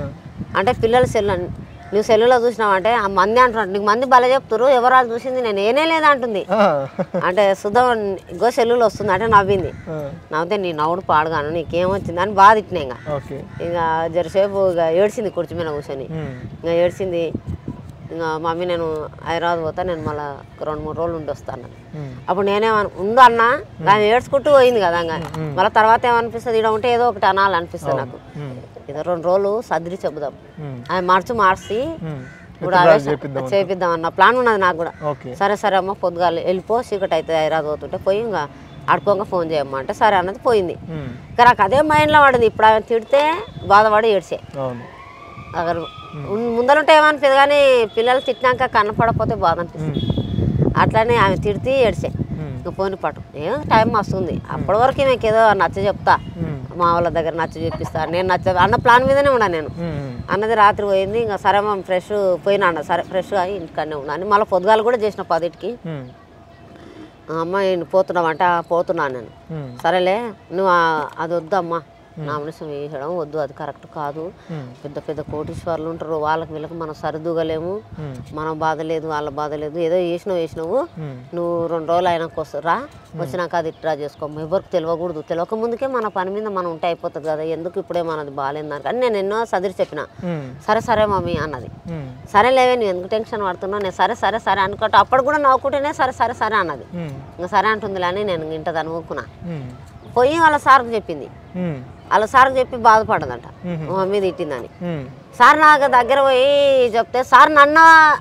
అంటే పిల్లలు సెల్ నువ్వు సెల్లులో చూసినావంటే ఆ మంది అంటున్నాడు నీకు మంది భలే చెప్తురు ఎవరు వాళ్ళు చూసింది నేను ఏనే లేదా అంటుంది ఆ. అంటే సుధా గో సెల్లులో వస్తుంది అంటే నవ్వింది ఆ. నవ్వితే నీ నవ్వుడు పాడుగాను నీకేమొచ్చింది అని బాధ ఇట్టినా ఇంకా ఓకే ఇక జరసేపు ఇక ఏడ్చింది కుర్చీ మీద కూర్చొని ఉమ్. ఇంకా ఏడ్చింది ఇంకా మమ్మీ నేను హైదరాబాద్ పోతా నేను మళ్ళీ రెండు మూడు రోజులు ఉండి వస్తాను ఉమ్. అప్పుడు నేనేమను ఉండు అన్న ఆమె ఏడ్చుకుంటూ పోయింది కదా ఇంకా మళ్ళీ తర్వాత ఏమనిపిస్తుంది ఇక్కడ ఉంటే ఏదో ఒకటి అనాలనిపిస్తుంది నాకు ఉమ్. ఏదో రెండు రోజులు సర్దిరి చెబుదాం ఉమ్. ఆమె మార్చి మార్చి ఉమ్. ఇప్పుడు విత్డ్రా ఆవేశం చేపిద్దాం చేపిద్దాం అన్న ప్లాన్ ఉన్నది నాకు కూడా ఓకే సరే సరే అమ్మ పొద్దుగాల వెళ్ళిపో చీకటి అయితే హైదరాబాద్ పోతుంటే పోయి ఇంకా ఆడుకోగా ఫోన్ చేయమ్మా అంటే సరే అన్నది పోయింది ఉమ్. ఇంకా నాకు అదే మైండ్లో పడింది ఇప్పుడు ఆమె తిడితే బాధపడి ఏడ్చే అవును అక్కడ ముందరుంటే ఏమనిపించదు కానీ పిల్లలు తిట్టినాక కనపడకపోతే బాధ అనిపిస్తుంది అట్లానే ఆమె తిడితే ఏడ్చే ఉమ్. ఇంకా పోని పట్టు ఏం టైం వస్తుంది అప్పటి వరకు మీకు ఏదో నచ్చ చెప్తా ఉమ్. మా వాళ్ళ దగ్గర నచ్చ చెప్పిస్తా నేను నచ్చ అన్న ప్లాన్ మీదనే ఉన్నా నేను ఉమ్. అన్నది రాత్రి పోయింది ఇంకా సరే మా ఫ్రెష్ పోయినా అన్న సరే ఫ్రెష్ అయ్యి ఇంటికాడనే ఉన్నా అని మళ్ళీ పొద్దుగాలు కూడా చేసిన పదిటికి ఉమ్. ఆ అమ్మ నేను పోతున్నావంటే "ఆ, పోతున్నాను నేను ఉమ్. సరేలే నువ్వు ఆ- అది వద్దు అమ్మా నామినేషన్ వేయడం వద్దు అది కరెక్ట్ కాదు ఉమ్. పెద్ద పెద్ద కోటీశ్వర్లు ఉంటారు వాళ్ళకి వీళ్ళకి మనం సరిదూగలేము ఉమ్. మనం బాధ లేదు వాళ్ళ బాధ లేదు ఏదో చేసినావు చేసినావు ఉమ్. నువ్వు రెండు రోజులు అయినాక వస్తా- రా వచ్చినాక అది ఇట్లా చేసుకోము ఎవరికి తెలియకూడదు తెలియక ముందుకే మన పని మీద మనం ఉంటే అయిపోతుంది కదా ఎందుకు ఇప్పుడే మనది బాగాలేదు కానీ నేను ఎన్నో సదిరి చెప్పిన ఉమ్. సరే సరే మమ్మీ అన్నది ఉమ్. సరే లేవే నువ్వు ఎందుకు టెన్షన్ పడుతున్నావు నేను సరే సరే సరే అనుకుంటా అప్పుడు కూడా నవ్వుకుంటేనే సరే సరే సరే అన్నది ఉమ్. ఇంకా సరే అంటుందిలే అని నేను ఇంటది అనుకున్నా ఉమ్. పోయి వాళ్ళ సార్కి చెప్పింది ఉమ్. వాళ్ళ సార్కి చెప్పి బాధపడదంట మ్మ్. మా మమ్మీ తిట్టిందని ఉమ్. సార్ నాకు దగ్గర పోయి చెప్తే సార్ నన్న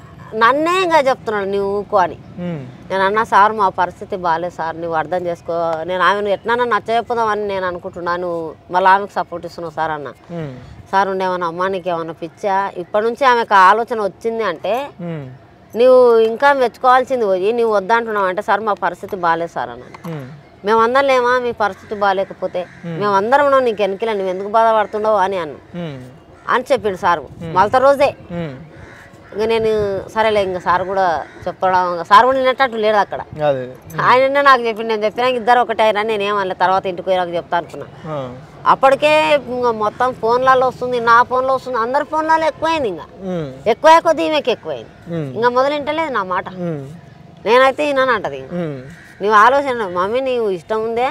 నన్నే ఇంకా చెప్తున్నాడు నువ్వు ఊకో అని ఉమ్. నేను అన్నా సార్ మా పరిస్థితి బాగాలేదు సార్ నువ్వు అర్థం చేసుకో నేను ఆమెను ఎట్లా నచ్చ చెప్పుదామని నేను అనుకుంటున్నాను మళ్ళీ ఆమెకు సపోర్ట్ ఇస్తున్నావు సార్ అన్న ఉమ్. సార్ ఉండేమన్నా అమ్మా నీకేమన్నా పిచ్చా ఇప్పటి నుంచి ఆమెకు ఆ ఆలోచన వచ్చింది అంటే ఉమ్. నువ్వు ఇంకా మెచ్చుకోవాల్సింది పోయి నువ్వు వద్దంటున్నావు అంటే సార్ మా పరిస్థితి బాగాలేదు సార్ అన్నాను ఉమ్. మేమందరం లేమా మీ పరిస్థితి బాగాలేకపోతే మేమందరం ఉన్నాం నీకు వెనకలే నువ్వు ఎందుకు బాధపడుతున్నావు అని అన్న ఉమ్. అని చెప్పిండు సార్ మళ్ళీ రోజే ఉమ్. ఇంకా నేను సరేలే ఇంకా సార్ కూడా చెప్పడం ఇంకా సార్ కూడా నిన్నట్టు లేడు అక్కడ అదే ఆయననే నాకు చెప్పిండు నేను చెప్పినా ఇద్దరు ఒకటే అయినా నేనేమన్నా తర్వాత ఇంటికి పోయినాక చెప్తా అనుకున్నా ఆ. అప్పటికే ఇంకా మొత్తం ఫోన్లలో వస్తుంది నా ఫోన్లో వస్తుంది అందరి ఫోన్లలో ఎక్కువైంది ఇంకా ఉమ్. ఎక్కువ కొద్ది ఈమెకి ఎక్కువైంది ఉమ్. ఇంకా మొదలు వింటలేదు నా మాట ఉమ్. నేనైతే విన్నాను అంటది ఇంకా ఉమ్. నీవు ఆలోచన మమ్మీ నీవు ఇష్టం ఉందే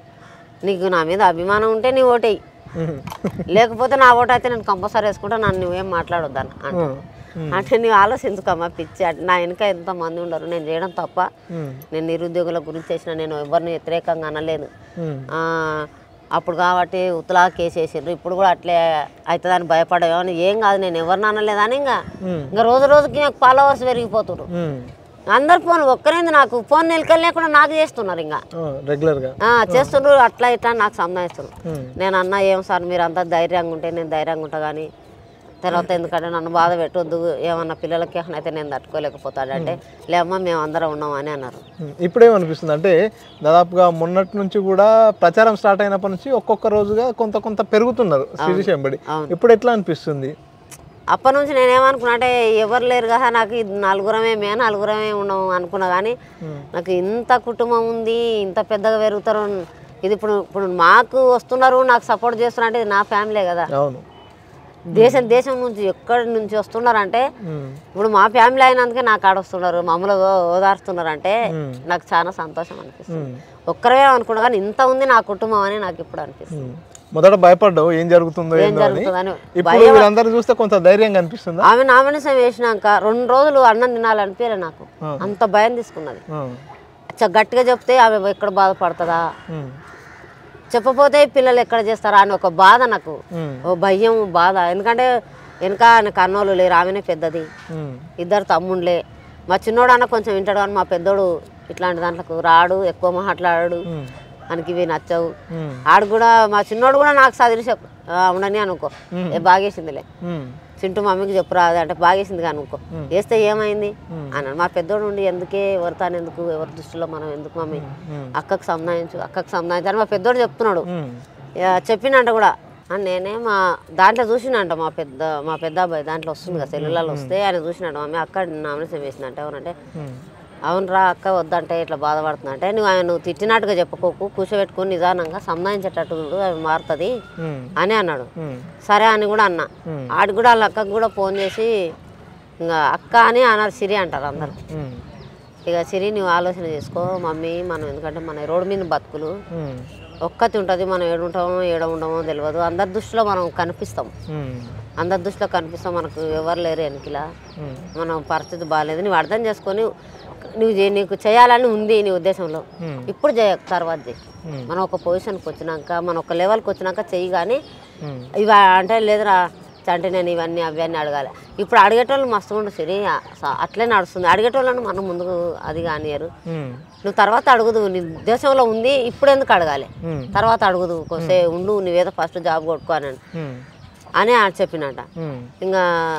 నీకు నా మీద అభిమానం ఉంటే నీ ఓటేయి ఉమ్. లేకపోతే నా ఓటు అయితే నేను కంపల్సరీ వేసుకుంటా నన్ను నువ్వేం మాట్లాడొద్దాను అంటే ఉమ్. అంటే నీవు ఆలోచించుకోమ్మా పిచ్చి అంటే నా వెనుక ఎంతమంది ఉండరు నేను చేయడం తప్ప ఉమ్. నేను నిరుద్యోగుల గురించి చేసిన నేను ఎవరిని వ్యతిరేకంగా అనలేదు ఉమ్. ఆ, అప్పుడు కాబట్టి ఉత్తలా కేసు వేసిండ్రు ఇప్పుడు కూడా అట్లే అవుతుందని భయపడేమో అని ఏం కాదు నేను ఎవరిని అనలేదని ఇంకా ఉమ్. ఇంకా రోజు రోజుకి నాకు ఫాలోవర్స్ పెరిగిపోతున్నారు ఉమ్. అందరు ఫోన్ ఒక్కరేంది నాకు ఫోన్ నిలకలేకుండా నాకు చేస్తున్నారు ఇంకా ఆ, రెగ్యులర్గా ఆ, చేస్తుండ్రు అట్లా ఇట్లా నాకు సంబంధిస్తున్నారు ఉమ్. నేను అన్నా ఏం సార్ మీరు అంతా ధైర్యంగా ఉంటే నేను ధైర్యంగా ఉంటా కానీ తర్వాత ఎందుకంటే నన్ను బాధ పెట్టొద్దు ఏమన్నా పిల్లలకి అయితే నేను తట్టుకోలేకపోతాడంటే లేమ్మా మేము అందరం ఉన్నాం అని అన్నారు ఉమ్. ఇప్పుడేమనిపిస్తుంది అంటే దాదాపుగా మొన్నటి నుంచి కూడా ప్రచారం స్టార్ట్ అయినప్పటి నుంచి ఒక్కొక్క రోజుగా కొంత కొంత పెరుగుతున్నారు శిరీష్ ఎంబడి అవును. ఇప్పుడు ఎట్లా అనిపిస్తుంది అప్పటి నుంచి నేనేమనుకున్నా అంటే ఎవరు లేరు కదా నాకు ఇది నలుగురమే మే నలుగురమే ఉన్నాం అనుకున్నా కానీ నాకు ఇంత కుటుంబం ఉంది ఇంత పెద్దగా పెరుగుతారు ఇది ఇప్పుడు ఇప్పుడు మాకు వస్తున్నారు నాకు సపోర్ట్ చేస్తున్నారు అంటే ఇది నా ఫ్యామిలీ కదా అవును దేశం దేశం నుంచి ఎక్కడి నుంచి వస్తున్నారంటే ఉమ్. ఇప్పుడు మా ఫ్యామిలీ అయినందుకే నాకు ఆడ వస్తున్నారు మమ్మల్ని ఓ- ఓదారుస్తున్నారు అంటే ఉమ్. నాకు చాలా సంతోషం అనిపిస్తుంది ఉమ్. ఒక్కరే అనుకున్నా కానీ ఇంత ఉంది నా కుటుంబం అని నాకు ఇప్పుడు అనిపిస్తుంది ఉమ్. మొదట భయపడ్డావు ఏం జరుగుతుందో ఏం ఏందో అని జరుగుతుందని ఇప్పుడు వీళ్ళందరూ చూస్తే కొంత ధైర్యంగా అనిపిస్తుందా ఆమె నామినేషన్ వేసినాక రెండు రోజులు అన్నం తినాలనిపించలే నాకు ఆ. అంత భయం తీసుకున్నది ఆ. చ- గట్టిగా చెప్తే ఆమె ఎక్కడ బాధపడుతుందా ఉమ్. చెప్పపోతే పిల్లలు ఎక్కడ చేస్తారా అని ఒక బాధ నాకు ఉమ్. ఓ భయం బాధ ఎందుకంటే వెనక ఆయన కన్నోళ్ళు లేరు ఆమెనే పెద్దది ఉమ్. ఇద్దరు తమ్ముళ్ళే మా చిన్నోడు అన్న కొంచెం వింటాడు కానీ మా పెద్దోడు ఇట్లాంటి దాంట్లోకి రాడు ఎక్కువ మాట్లాడాడు ఉమ్. ఆయనకి ఇవి నచ్చవు ఉమ్. ఆడు కూడా మా చిన్నోడు కూడా నాకు చదివి చెప్పు ఆ, ఉండని అనుకో ఏ బాగేసిందిలే ఉమ్. చింటూ మమ్మీకి చెప్పురా అది అంటే బాగేసింది కానీ అనుకో వేస్తే ఏమైంది అన్నాడు మా పెద్దోడు ఉండి ఎందుకే ఎవరితాను ఎందుకు ఎవరి దృష్టిలో మనం ఎందుకు మమ్మీ ఉమ్. అక్కకు సంబంధించు అక్కకు సంబంధించు అని మా పెద్దోడు చెప్తున్నాడు ఉమ్. యా, చెప్పినంట కూడా ఆ, నేనే మా దాంట్లో చూసినంట మా పెద్ద మా పెద్ద అబ్బాయి దాంట్లో వస్తుంది కదా సెల్లులలో వస్తే ఆయన చూసినట్టు మమ్మీ అక్కడ నామినేషన్ వేసినట్టు ఎవరంటే ఉమ్. అవునరా అక్క వద్దంటే ఇట్లా బాధపడుతున్నా అంటే నువ్వు ఆయన నువ్వు తిట్టినట్టుగా చెప్పుకోకు కూర్చోబెట్టుకొని నిదానంగా సంధానించేటట్టు చూడు అది మారుతుంది ఉమ్, అని అన్నాడు ఉమ్, సరే అని కూడా అన్నా ఉమ్, ఆడికి కూడా వాళ్ళ అక్కకు కూడా ఫోన్ చేసి ఇంకా అక్క అని అన్నారు సిరి అంటారు అందరు ఉమ్, ఇక సిరి నువ్వు ఆలోచన చేసుకో మమ్మీ మనం ఎందుకంటే మన రోడ్డు మీద బతుకులు ఉమ్, ఒక్కతి ఉంటుంది మనం ఏడుంటామో ఏడ ఉండమో తెలియదు అందరి దృష్టిలో మనం కనిపిస్తాం ఉమ్, అందరి దృష్టిలో కనిపిస్తాం మనకు ఎవరు లేరు వెనకిలా ఉమ్, మనం పరిస్థితి బాగాలేదు నువ్వు అర్థం చేసుకొని నువ్వు చే- నీకు చేయాలని ఉంది నీ ఉద్దేశంలో ఉమ్, ఇప్పుడు చేయ తర్వాత చేయి ఉమ్, మనం ఒక పొజిషన్కి వచ్చినాక మనం ఒక లెవెల్కి వచ్చినాక చెయ్యి కానీ ఉమ్, ఇవి అంటే లేదురా అంటే నేను ఇవన్నీ అవన్నీ అడగాలి ఇప్పుడు అడిగేటోళ్ళు మస్తు ఉండు సరే స- అట్లే నడుస్తుంది అడిగేటోళ్ళని మనం ముందుకు అది కానియరు ఉమ్, నువ్వు తర్వాత అడుగుదు నీ ఉద్దేశంలో ఉంది ఇప్పుడు ఎందుకు అడగాలి ఉమ్, తర్వాత అడుగుదు కొసే ఉండు నువ్వేదో ఫస్ట్ జాబ్ కొట్టుకోనని ఉమ్, అని ఆయన చెప్పినట ఉమ్, ఇంకా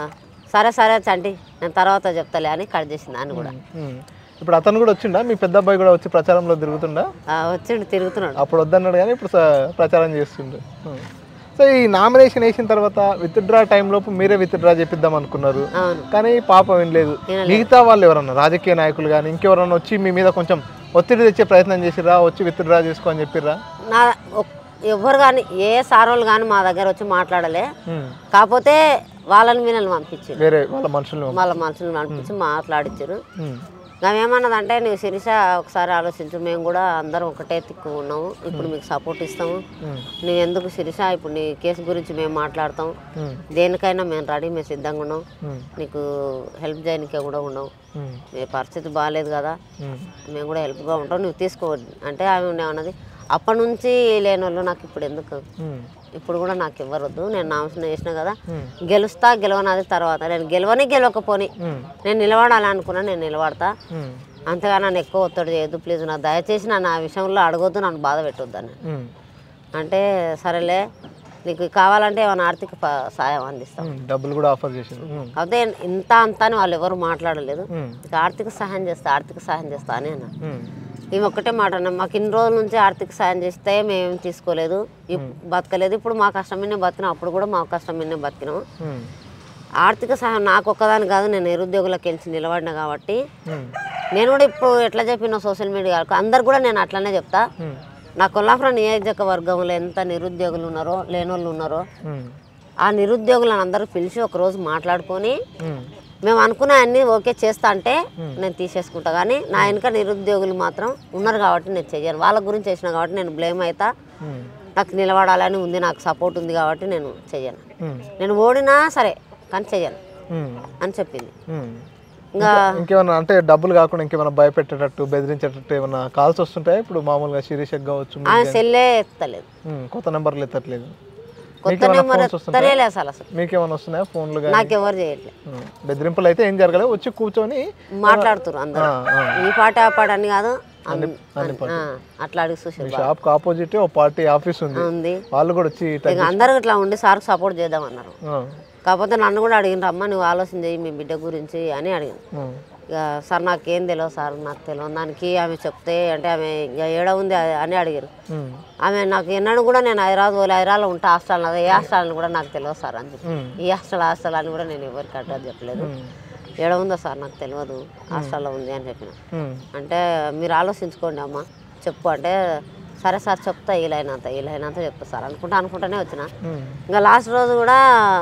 సరే సరే చంటి నేను తర్వాత చెప్తాలే అని కట్ చేసింది ఆయన కూడా ఉమ్. ఇప్పుడు అతను కూడా వచ్చిండా మీ పెద్ద అబ్బాయి కూడా వచ్చి ప్రచారంలో తిరుగుతుండా ఆ, వచ్చిండు తిరుగుతున్నాడు అప్పుడు వద్దన్నాడు కానీ ఇప్పుడు స- ప్రచారం చేస్తుండే ఉమ్. సో ఈ నామినేషన్ వేసిన తర్వాత విత్డ్రా లోపు మీరే విత్డ్రా చేపిద్దాం అనుకున్నారు అవును కానీ పాపం ఏం లేదు వినలేదు. మిగతా వాళ్ళు ఎవరన్నా రాజకీయ నాయకులు కానీ ఇంకెవరన్నా వచ్చి మీ మీద కొంచెం ఒత్తిడి తెచ్చే ప్రయత్నం చేసిర్రా వచ్చి విత్డ్రా చేసుకో అని చెప్పిర్రా నా ఒక్- ఎవ్వరు కానీ ఏ సార్ వాళ్ళు కానీ మా దగ్గర వచ్చి మాట్లాడలే ఉమ్. కాకపోతే వాళ్ళని వీళ్ళని పంపించారు వేరే వాళ్ళ మనుషులు వాళ్ళ మనుషులను పంపించి మాట్లాడించారు ఉమ్. ఆమె ఏమన్నదంటే నువ్వు శిరీష ఒకసారి ఆలోచించు మేము కూడా అందరం ఒకటే తిక్కు ఉన్నాము ఇప్పుడు మీకు సపోర్ట్ ఇస్తాము ఉమ్. నువ్వు ఎందుకు శిరీష ఇప్పుడు నీ కేసు గురించి మేము మాట్లాడతాం ఉమ్. దేనికైనా మేము రెడీ మేము సిద్ధంగా ఉన్నాం ఉమ్. నీకు హెల్ప్ చేయడానికి కూడా ఉన్నాం ఉమ్. నీ పరిస్థితి బాగాలేదు కదా ఉమ్. మేము కూడా హెల్ప్గా ఉంటాం నువ్వు తీసుకో అంటే ఆమె ఏమన్నది అప్పటి నుంచి లేని వాళ్ళు నాకు ఇప్పుడు ఎందుకు ఉమ్. ఇప్పుడు కూడా నాకు ఇవ్వరొద్దు నేను నామినేషన్ చేసిన కదా ఉమ్. గెలుస్తా గెలవనది తర్వాత నేను గెలవని గెలవకపోని ఉమ్. నేను నిలబడాలనుకున్నా నేను నిలబడతా ఉమ్. అంతగా నన్ను ఎక్కువ ఒత్తిడి చేయొద్దు ప్లీజ్ నా దయచేసి నన్ను ఆ విషయంలో అడగొద్దు నన్ను బాధ పెట్టొద్దు అని ఉమ్. అంటే సరేలే నీకు కావాలంటే ఏమైనా ఆర్థిక ప- సాయం అందిస్తాం ఉమ్. డబ్బులు కూడా ఆఫర్ చేసింది ఉమ్. కాకపోతే ఇంత అంత అని వాళ్ళు ఎవరు మాట్లాడలేదు ఉమ్. ఇక ఆర్థిక సహాయం చేస్తా ఆర్థిక సహాయం చేస్తా అని అన్న ఉమ్. ఈమె ఒక్కటే మాట అన్న మాకు ఇన్ని రోజుల నుంచి ఆర్థిక సాయం చేస్తే మేము తీసుకోలేదు ఇప్- బతకలేదు ఇప్పుడు మా కష్టం మీదే బతికినాం అప్పుడు కూడా మా కష్టం మీదే బతికినాం ఉమ్. ఆర్థిక సహాయం నాకు ఒక్కదాని కాదు నేను నిరుద్యోగులకు గెలిచి నిలబడిన కాబట్టి ఉమ్. నేను కూడా ఇప్పుడు ఎట్లా చెప్పిన సోషల్ మీడియా అందరు కూడా నేను అట్లనే చెప్తా ఉమ్. నా కొల్లాపురం నియోజకవర్గంలో ఎంత నిరుద్యోగులు ఉన్నారో లేనోళ్ళు ఉన్నారో ఉమ్. ఆ నిరుద్యోగులను అందరూ పిలిచి ఒకరోజు మాట్లాడుకొని ఉమ్. మేము అనుకున్న అన్ని ఓకే చేస్తా అంటే నేను తీసేసుకుంటా కానీ నా వెనుక నిరుద్యోగులు మాత్రం ఉన్నారు కాబట్టి నేను చెయ్యను వాళ్ళ గురించి చేసిన కాబట్టి నేను బ్లేమ్ అవుతా ఉమ్. నాకు నిలబడాలని ఉంది నాకు సపోర్ట్ ఉంది కాబట్టి నేను చెయ్యను ఉమ్. నేను ఓడినా సరే కానీ చెయ్యను ఉమ్. అని చెప్పింది ఉమ్. ఇంకా ఇంకేమన్నా అంటే డబ్బులు కాకుండా ఇంకేమైనా భయపెట్టేటట్టు బెదిరించేటట్టు ఏమన్నా కాల్స్ వస్తుంటాయి ఇప్పుడు మామూలుగా శిరీషకు కావచ్చు మీకు ఆమె సెల్లే ఎత్తలేదు ఉమ్, కొత్త నెంబర్లు ఎత్తట్లేదు కొత్త మీకేమైనా నెంబర్ phones వస్తుంటాయా? ఎత్తలే అసలు అసలు మీకేమైనా వస్తున్నాయా ఫోన్లు కానీ నాకెవరు చేయట్లేదు బెదిరింపులు అయితే ఏం జరగలేదు వచ్చి కూర్చొని మాట్లాడుతున్నారు అందరూ ఆ, ఆ, ఈ పాట ఆ పాట అని కాదు అన్- ఆ, అట్లా అడిగి మీ చూసారు షాప్కి ఆపోజిట్ ఓ పార్టీ ఆఫీస్ ఉంది ఉంది వాళ్ళు కూడా వచ్చి ఇక అందరూ ఇట్లా ఉండి సార్కి సపోర్ట్ చేద్దామన్నారు ఆ, కాకపోతే నన్ను కూడా అడిగిన అమ్మ నువ్వు ఆలోచన చేయి మీ బిడ్డ గురించి అని అడిగింది ఆ, ఇక సార్ నాకేం తెలియదు సార్ నాకు తెలియదు దానికి ఆమె చెప్తే అంటే ఆమె ఇక ఏడ ఉంది అది- అని అడిగారు ఉమ్, ఆమె నాకు ఎన్నడూ కూడా నేను హైదరాబాద్ పోలే హైదరాబాద్లో ఉంటా హాస్టల్ అదే ఏ హాస్టల్ అని కూడా నాకు తెలియదు సార్ అని చెప్పి ఉమ్, ఈ హాస్టల్ హాస్టల్ అని కూడా నేను ఎవరికి అడ్డా చెప్పలేదు ఉమ్, ఏడ ఉందో సార్ నాకు తెలియదు హాస్టల్లో ఉంది అని చెప్పిన ఉమ్, అంటే మీరు ఆలోచించుకోండి అమ్మ చెప్పు అంటే సరే సార్ చెప్తా వీలైనంత వీలైనంత చెప్తా సార్ అనుకుంటా అనుకుంటానే వచ్చిన ఉమ్, ఇంకా లాస్ట్ రోజు కూడా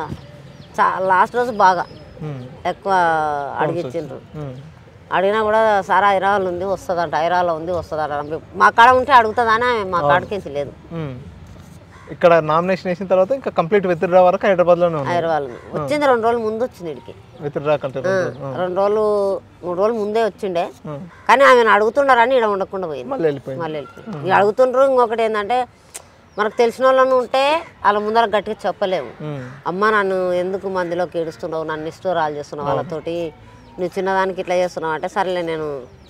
చా లాస్ట్ రోజు బాగా ఉమ్, ఎక్కువ అడిగిచ్చిండ్రు ఉమ్, అడిగినా కూడా సార్ హైదరాబాద్ ఉంది వస్తుందంట హైదరాబాద్లో ఉంది వస్తుందంట అని చెప్పి మా కాడ ఉంటే అడుగుతుందని ఆమె మా కాడకించి లేదు ఉమ్. ఇక్కడ నామినేషన్ వేసిన తర్వాత ఇంకా కంప్లీట్ విత్డ్రా వరకు హైదరాబాద్లోనే ఉంది హైదరాబాద్ వచ్చింది రెండు రోజులు ముందు వచ్చింది ఇడికి విత్డ్రా కంటే రెండు. రెండు రోజులు మూడు రోజులు ముందే వచ్చిండే ఉమ్, కానీ ఆమెను అడుగుతుండారని ఇక్కడ ఉండకుండా పోయింది మళ్ళీ వెళ్ళిపోయింది మళ్ళీ వెళ్ళిపోయింది ఇక అడుగుతుండ్రు ఇంకొకటి ఏంటంటే మనకు తెలిసిన వాళ్ళను ఉంటే వాళ్ళ ముందర గట్టిగా చెప్పలేము ఉమ్, అమ్మ నన్ను ఎందుకు మందిలోకి ఏడుస్తున్నావు నన్ను ఇష్టరాలు చేస్తున్నావు వాళ్ళతోటి నువ్వు చిన్నదానికి ఇట్లా చేస్తున్నావు అంటే సరేలే నేను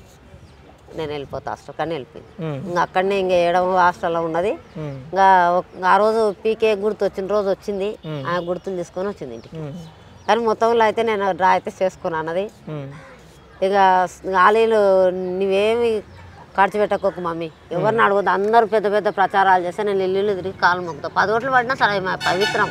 నేను వెళ్ళిపోతా హాస్టల్ కానీ వెళ్ళిపోయింది ఉమ్, ఇంకా అక్కడనే ఇంకా ఏడవ హాస్టల్లో ఉన్నది ఉమ్, ఇంకా ఒక- ఆ రోజు పీకే గుర్తు వచ్చిన రోజు వచ్చింది మ్. ఆ గుర్తులు తీసుకొని వచ్చింది ఇంటికి ఉమ్, కానీ మొత్తంలో అయితే నేను డ్రా అయితే చేసుకున్నాను అన్నది ఉమ్, ఇక ఆలీలు నువ్వేమి ఖర్చు పెట్టకోకు మమ్మీ ఎవరిని అడగదు అందరూ పెద్ద పెద్ద ప్రచారాలు చేస్తే నేను ఇల్లు తిరిగి కాలు మొక్కుతా పది ఓట్లు పడినా సరే మా పవిత్రం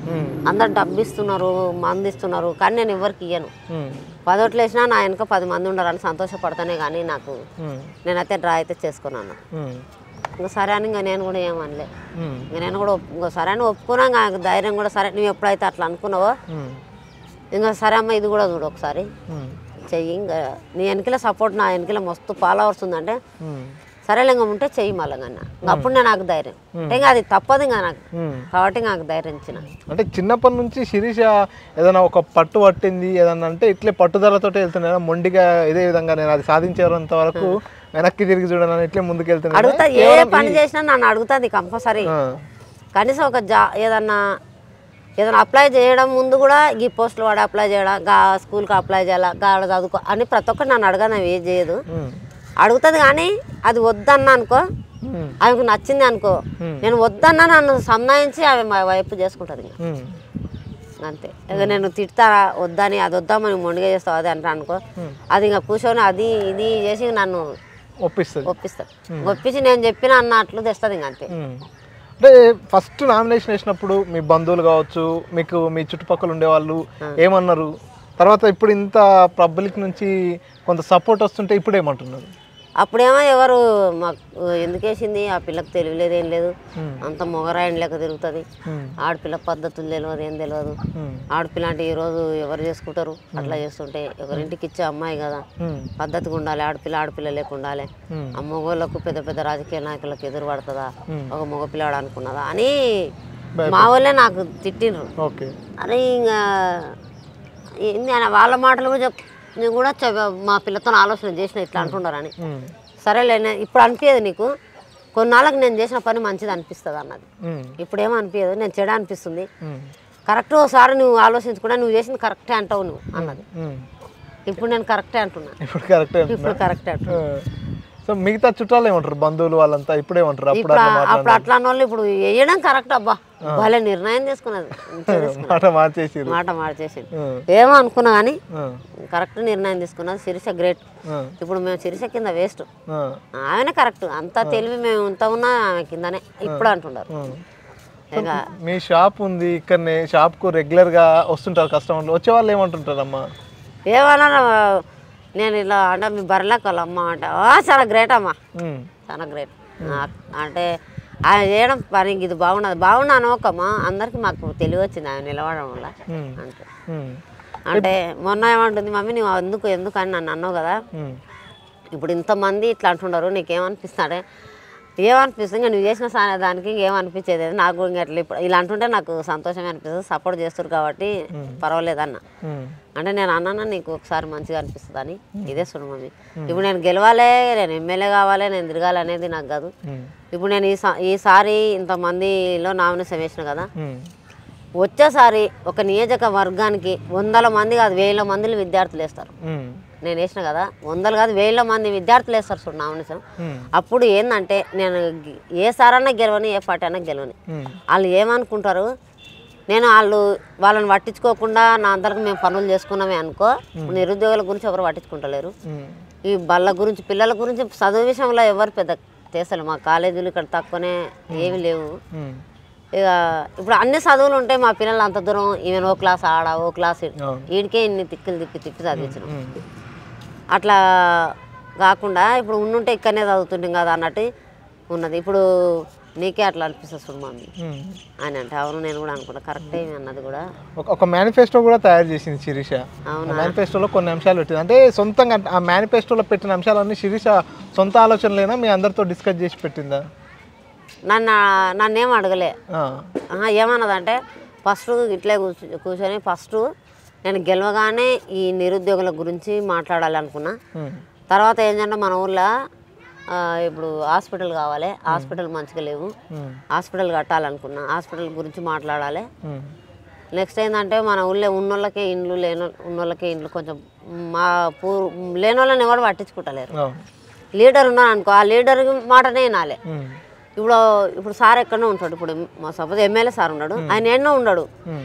ఉమ్, అందరు డబ్బు ఇస్తున్నారు మంది ఇస్తున్నారు కానీ నేను ఎవరికి ఇయ్యను ఉమ్, పదోట్లు వేసినా నా వెనక పది మంది ఉండాలని సంతోషపడతానే కానీ నాకు ఉమ్, నేనైతే డ్రా అయితే చేసుకున్నాను ఉమ్, ఇంకా సరే అని ఇంకా నేను కూడా ఏమనలే ఉమ్, ఇంకా నేను కూడా ఒప్పు- ఇంకా సరే అని ఒప్పుకున్నా నాకు ధైర్యం కూడా సరే నువ్వు ఎప్పుడైతే అట్లా అనుకున్నావో ఉమ్, ఇంకా సరే అమ్మ ఇది కూడా చూడు ఒకసారి ఉమ్, చెయ్యి ఇంకా నీ వెనకల సపోర్ట్ నా వెనకల మస్తు ఫాలోవర్స్ ఉందంటే ఉమ్, సరేలే ఇంకా ఉంటే చెయ్యి మళ్ళీ ఇంకా అప్పుడు నేను నాకు ధైర్యం అంటే ఇంకా అది తప్పదు ఇంకా నాకు ఉమ్. కాబట్టి నాకు ధైర్యం ఇచ్చిన అంటే చిన్నప్పటి నుంచి శిరీష ఏదైనా ఒక పట్టు పట్టింది ఏదన్నా అంటే ఇట్లే పట్టుదలతో వెళ్తున్నాను మొండిగా ఇదే విధంగా నేను అది సాధించేంత వరకు వెనక్కి తిరిగి చూడను ఇట్లే ముందుకు వెళ్తున్నాను అడుగుతా ఏ పని చేసినా నన్ను అడుగుతుంది కంపల్సరీ కనీసం ఒక జా ఏదన్నా ఏదైనా అప్లై చేయడం ముందు కూడా ఈ పోస్టులు వాడు అప్లై చేయడం గా స్కూల్కి అప్లై చేయాలా గాడ చదువుకో అని ప్రతి ఒక్కటి నన్ను అడగను అవి ఏం చేయదు అడుగుతుంది కానీ అది వద్దన్నా అనుకో ఆమెకు నచ్చింది అనుకో నేను వద్దన్నా నన్ను సంధాయించి ఆమె మా వైపు చేసుకుంటుంది ఇంకా అంతే ఇక నేను తిడతా వద్దని అది వద్దామని మొండిగా చేస్తావు అది అంటా అనుకో అది ఇంకా కూర్చొని అది ఇది చేసి నన్ను ఒప్పిస్తుంది ఒప్పిస్తాడు ఒప్పించి నేను చెప్పిన అన్నట్లు తెస్తుంది ఇంక అంతే ఉమ్. అంటే ఫస్ట్ నామినేషన్ వేసినప్పుడు మీ బంధువులు కావచ్చు మీకు మీ చుట్టుపక్కల ఉండేవాళ్ళు ఏమన్నారు తర్వాత ఇప్పుడు ఇంత పబ్లిక్ నుంచి కొంత సపోర్ట్ వస్తుంటే ఇప్పుడు ఏమంటున్నారు అప్పుడేమో ఎవరు మాకు ఎందుకు వేసింది ఆ పిల్లకి తెలియలేదు ఏం లేదు ఉమ్. అంత మొగరాయన లెక్క తిరుగుతుంది ఉమ్. ఆడపిల్ల పద్ధతులు తెలియదు ఏం తెలియదు ఉమ్. ఆడపిల్ల అంటే ఈరోజు ఎవరు చేసుకుంటారు అట్లా చేస్తుంటే ఎవరింటికి ఇచ్చే అమ్మాయి కదా ఉమ్. పద్ధతిగా ఉండాలి ఆడపిల్ల ఆడపిల్ల లేక ఉండాలి ఉమ్. ఆ మగవాళ్ళకు పెద్ద పెద్ద రాజకీయ నాయకులకు ఎదురు పడుతుందా ఉమ్. ఒక మగపిల్లాడు అనుకున్నదా అని మా వాళ్ళే నాకు తిట్టిండ్రు ఓకే అని ఇంకా ఏంది అని వాళ్ళ మాటలు కూడా చెప్ నేను కూడా చెప్- మా పిల్లతో ఆలోచన చేసిన ఇట్లా అంటుండారని ఉమ్. సరేలే నే- ఇప్పుడు అనిపించదు నీకు కొన్నాళ్ళకి నేను చేసిన పని మంచిది అనిపిస్తుంది అన్నది ఉమ్. ఇప్పుడు ఏమో అనిపించదు నేను చెడ అనిపిస్తుంది ఉమ్. కరెక్ట్ ఒకసారి నువ్వు ఆలోచించకుండా నువ్వు చేసింది కరెక్టే అంటావు నువ్వు అన్నది ఉమ్. ఇప్పుడు నేను కరెక్టే అంటున్నా ఇప్పుడు కరెక్టే ఇప్పుడు కరెక్టే అంటున్నా సో మిగతా చుట్టాలు ఏమంటారు బంధువులు వాళ్ళంతా ఇప్పుడే ఏమంటారు అప్పుడు ఇప్పుడు అట్లా ఆ- మాట్లాడ అప్పుడు అట్లా అన్న వాళ్ళు ఇప్పుడు వేయడం కరెక్ట్ అబ్బా భలే నిర్ణయం తీసుకున్నది మంచిగా తీసుకున్నది. మాట మార్చేసిరు మాట మార్చేసింది ఉమ్. ఏమో అనుకున్నా కానీ ఉమ్. కరెక్ట్ నిర్ణయం తీసుకున్నది శిరీష గ్రేట్ ఉమ్. ఇప్పుడు మేము శిరీష కింద వేస్ట్ ఉమ్. ఆమెనే కరెక్ట్ అంత తెలివి మేము ఇంత ఉన్నా ఆమె కిందనే ఇప్పుడు అంటున్నారు ఉమ్. ఇక మీ షాప్ ఉంది ఇక్కడనే షాప్కు రెగ్యులర్గా వస్తుంటారు కస్టమర్లు వచ్చే వాళ్ళు ఏమంటుంటారమ్మా ఏమన్నా నేను ఇలా అంటే మీ బర్రెలకు వాళ్ళ అమ్మ అంటే "ఆ, చాలా గ్రేట్ అమ్మా ఉమ్. చాలా గ్రేట్ అంటే ఆయన చేయడం పని ఇది బాగున్నది బాగున్నాను ఒకమ్మా అందరికి మాకు తెలివి వచ్చింది ఆయన నిలవడం వల్ల ఉమ్. అంతే ఉమ్. అంటే మొన్న ఏమంటుంది మమ్మీ నువ్వు ఎందుకు ఎందుకు అని నన్ను అన్నావు కదా ఉమ్. ఇప్పుడు ఇంతమంది ఇట్లా అంటున్నారు నీకేమనిపిస్తున్నాడే ఏమనిపిస్తుంది ఇంకా నువ్వు చేసిన సా దానికి ఏమనిపించేది లేదు. నాకు ఇంకా అట్లా ఇప్పుడు ఇలా అంటుంటే నాకు సంతోషమే అనిపిస్తుంది సపోర్ట్ చేస్తారు కాబట్టి పర్వాలేదన్న ఉమ్. అంటే నేను అన్నాను నీకు ఒకసారి మంచిగా అనిపిస్తుంది అని ఇదే చూడు మమ్మీ ఇప్పుడు నేను గెలవాలి నేను ఎమ్మెల్యే కావాలి నేను తిరగాలి అనేది నాకు కాదు ఉమ్. ఇప్పుడు నేను ఈ సా- ఈసారి ఇంతమందిలో నామినేషన్ వేసిన కదా ఉమ్. వచ్చేసారి ఒక నియోజకవర్గానికి వందల మంది కాదు వేల మందిలు విద్యార్థులు వేస్తారు ఉమ్. నేను వేసిన కదా వందలు కాదు వేల మంది విద్యార్థులు వేస్తారు చూడు నామినేషన్ ఉమ్. అప్పుడు ఏంటంటే నేను గి- ఏ సారన్నా గెలవని ఏ పార్టీ అన్నా గెలవని ఉమ్. వాళ్ళు ఏమనుకుంటారు నేను వాళ్ళు వాళ్ళని పట్టించుకోకుండా నా అందరికి మేము పనులు చేసుకున్నామే అనుకో నిరుద్యోగుల గురించి ఎవరు పట్టించుకుంటలేరు ఉమ్. ఈ బళ్ళ గురించి పిల్లల గురించి చదువు విషయంలో ఎవరు పెద్ద చేస్తారు మా కాలేజీలు ఇక్కడ తక్కువనే ఏమీ లేవు ఉమ్. ఇక ఇప్పుడు అన్ని చదువులు ఉంటాయి మా పిల్లలు అంత దూరం ఈవెన్ ఓ క్లాస్ ఆడ ఓ క్లాస్ ఈడ. అవును. వీడికే ఇన్ని తిక్కులు తిప్పి తిప్పి చదివించడం ఉమ్. అట్లా కాకుండా ఇప్పుడు ఉండుంటే ఇక్కడనే చదువుతుంటాం కదా అన్నట్టు ఉన్నది ఇప్పుడు నీకే అట్లా అనిపిస్తుంది చూడు మమ్మీ ఉమ్. అని అంటే అవును నేను కూడా అనుకుంటా కరెక్టే అన్నది కూడా ఒక- ఒక మేనిఫెస్టో కూడా తయారు చేసింది శిరీష అవునా? మేనిఫెస్టోలో కొన్ని అంశాలు పెట్టింది అంటే సొంతంగా అంటే ఆ మేనిఫెస్టోలో పెట్టిన అంశాలన్నీ శిరీష సొంత ఆలోచనలేనా మీ అందరితో డిస్కస్ చేసి పెట్టిందా నన్ను నన్నేం అడగలే ఆ. ఆహా, ఏమన్నదంటే ఫస్ట్ ఇట్లే కూర్చో కూర్చొని ఫస్ట్ నేను గెలవగానే ఈ నిరుద్యోగుల గురించి మాట్లాడాలి అనుకున్నా ఉమ్. తర్వాత ఏంటంటే మన ఊర్లో ఆ, ఇప్పుడు హాస్పిటల్ కావాలి హాస్పిటల్ మంచిగా లేవు ఉమ్. హాస్పిటల్ కట్టాలనుకున్నా హాస్పిటల్ గురించి మాట్లాడాలి ఉమ్. నెక్స్ట్ ఏంటంటే మన ఊళ్ళో ఉన్నోళ్ళకే ఇండ్లు లేనో ఉన్నోళ్ళకే ఇండ్లు కొంచెం మా పూ లేని వాళ్ళని ఎవరు పట్టించుకుంటలేరు అవును. లీడర్ ఉన్నాను అనుకో ఆ లీడర్ మాటనే వినాలి ఉమ్. ఇప్పుడు ఇప్పుడు సార్ ఎక్కడో ఉంటాడు ఇప్పుడు మా సపోజ్ ఎమ్మెల్యే సార్ ఉన్నాడు ఆయన ఎన్నో ఉన్నాడు ఉమ్.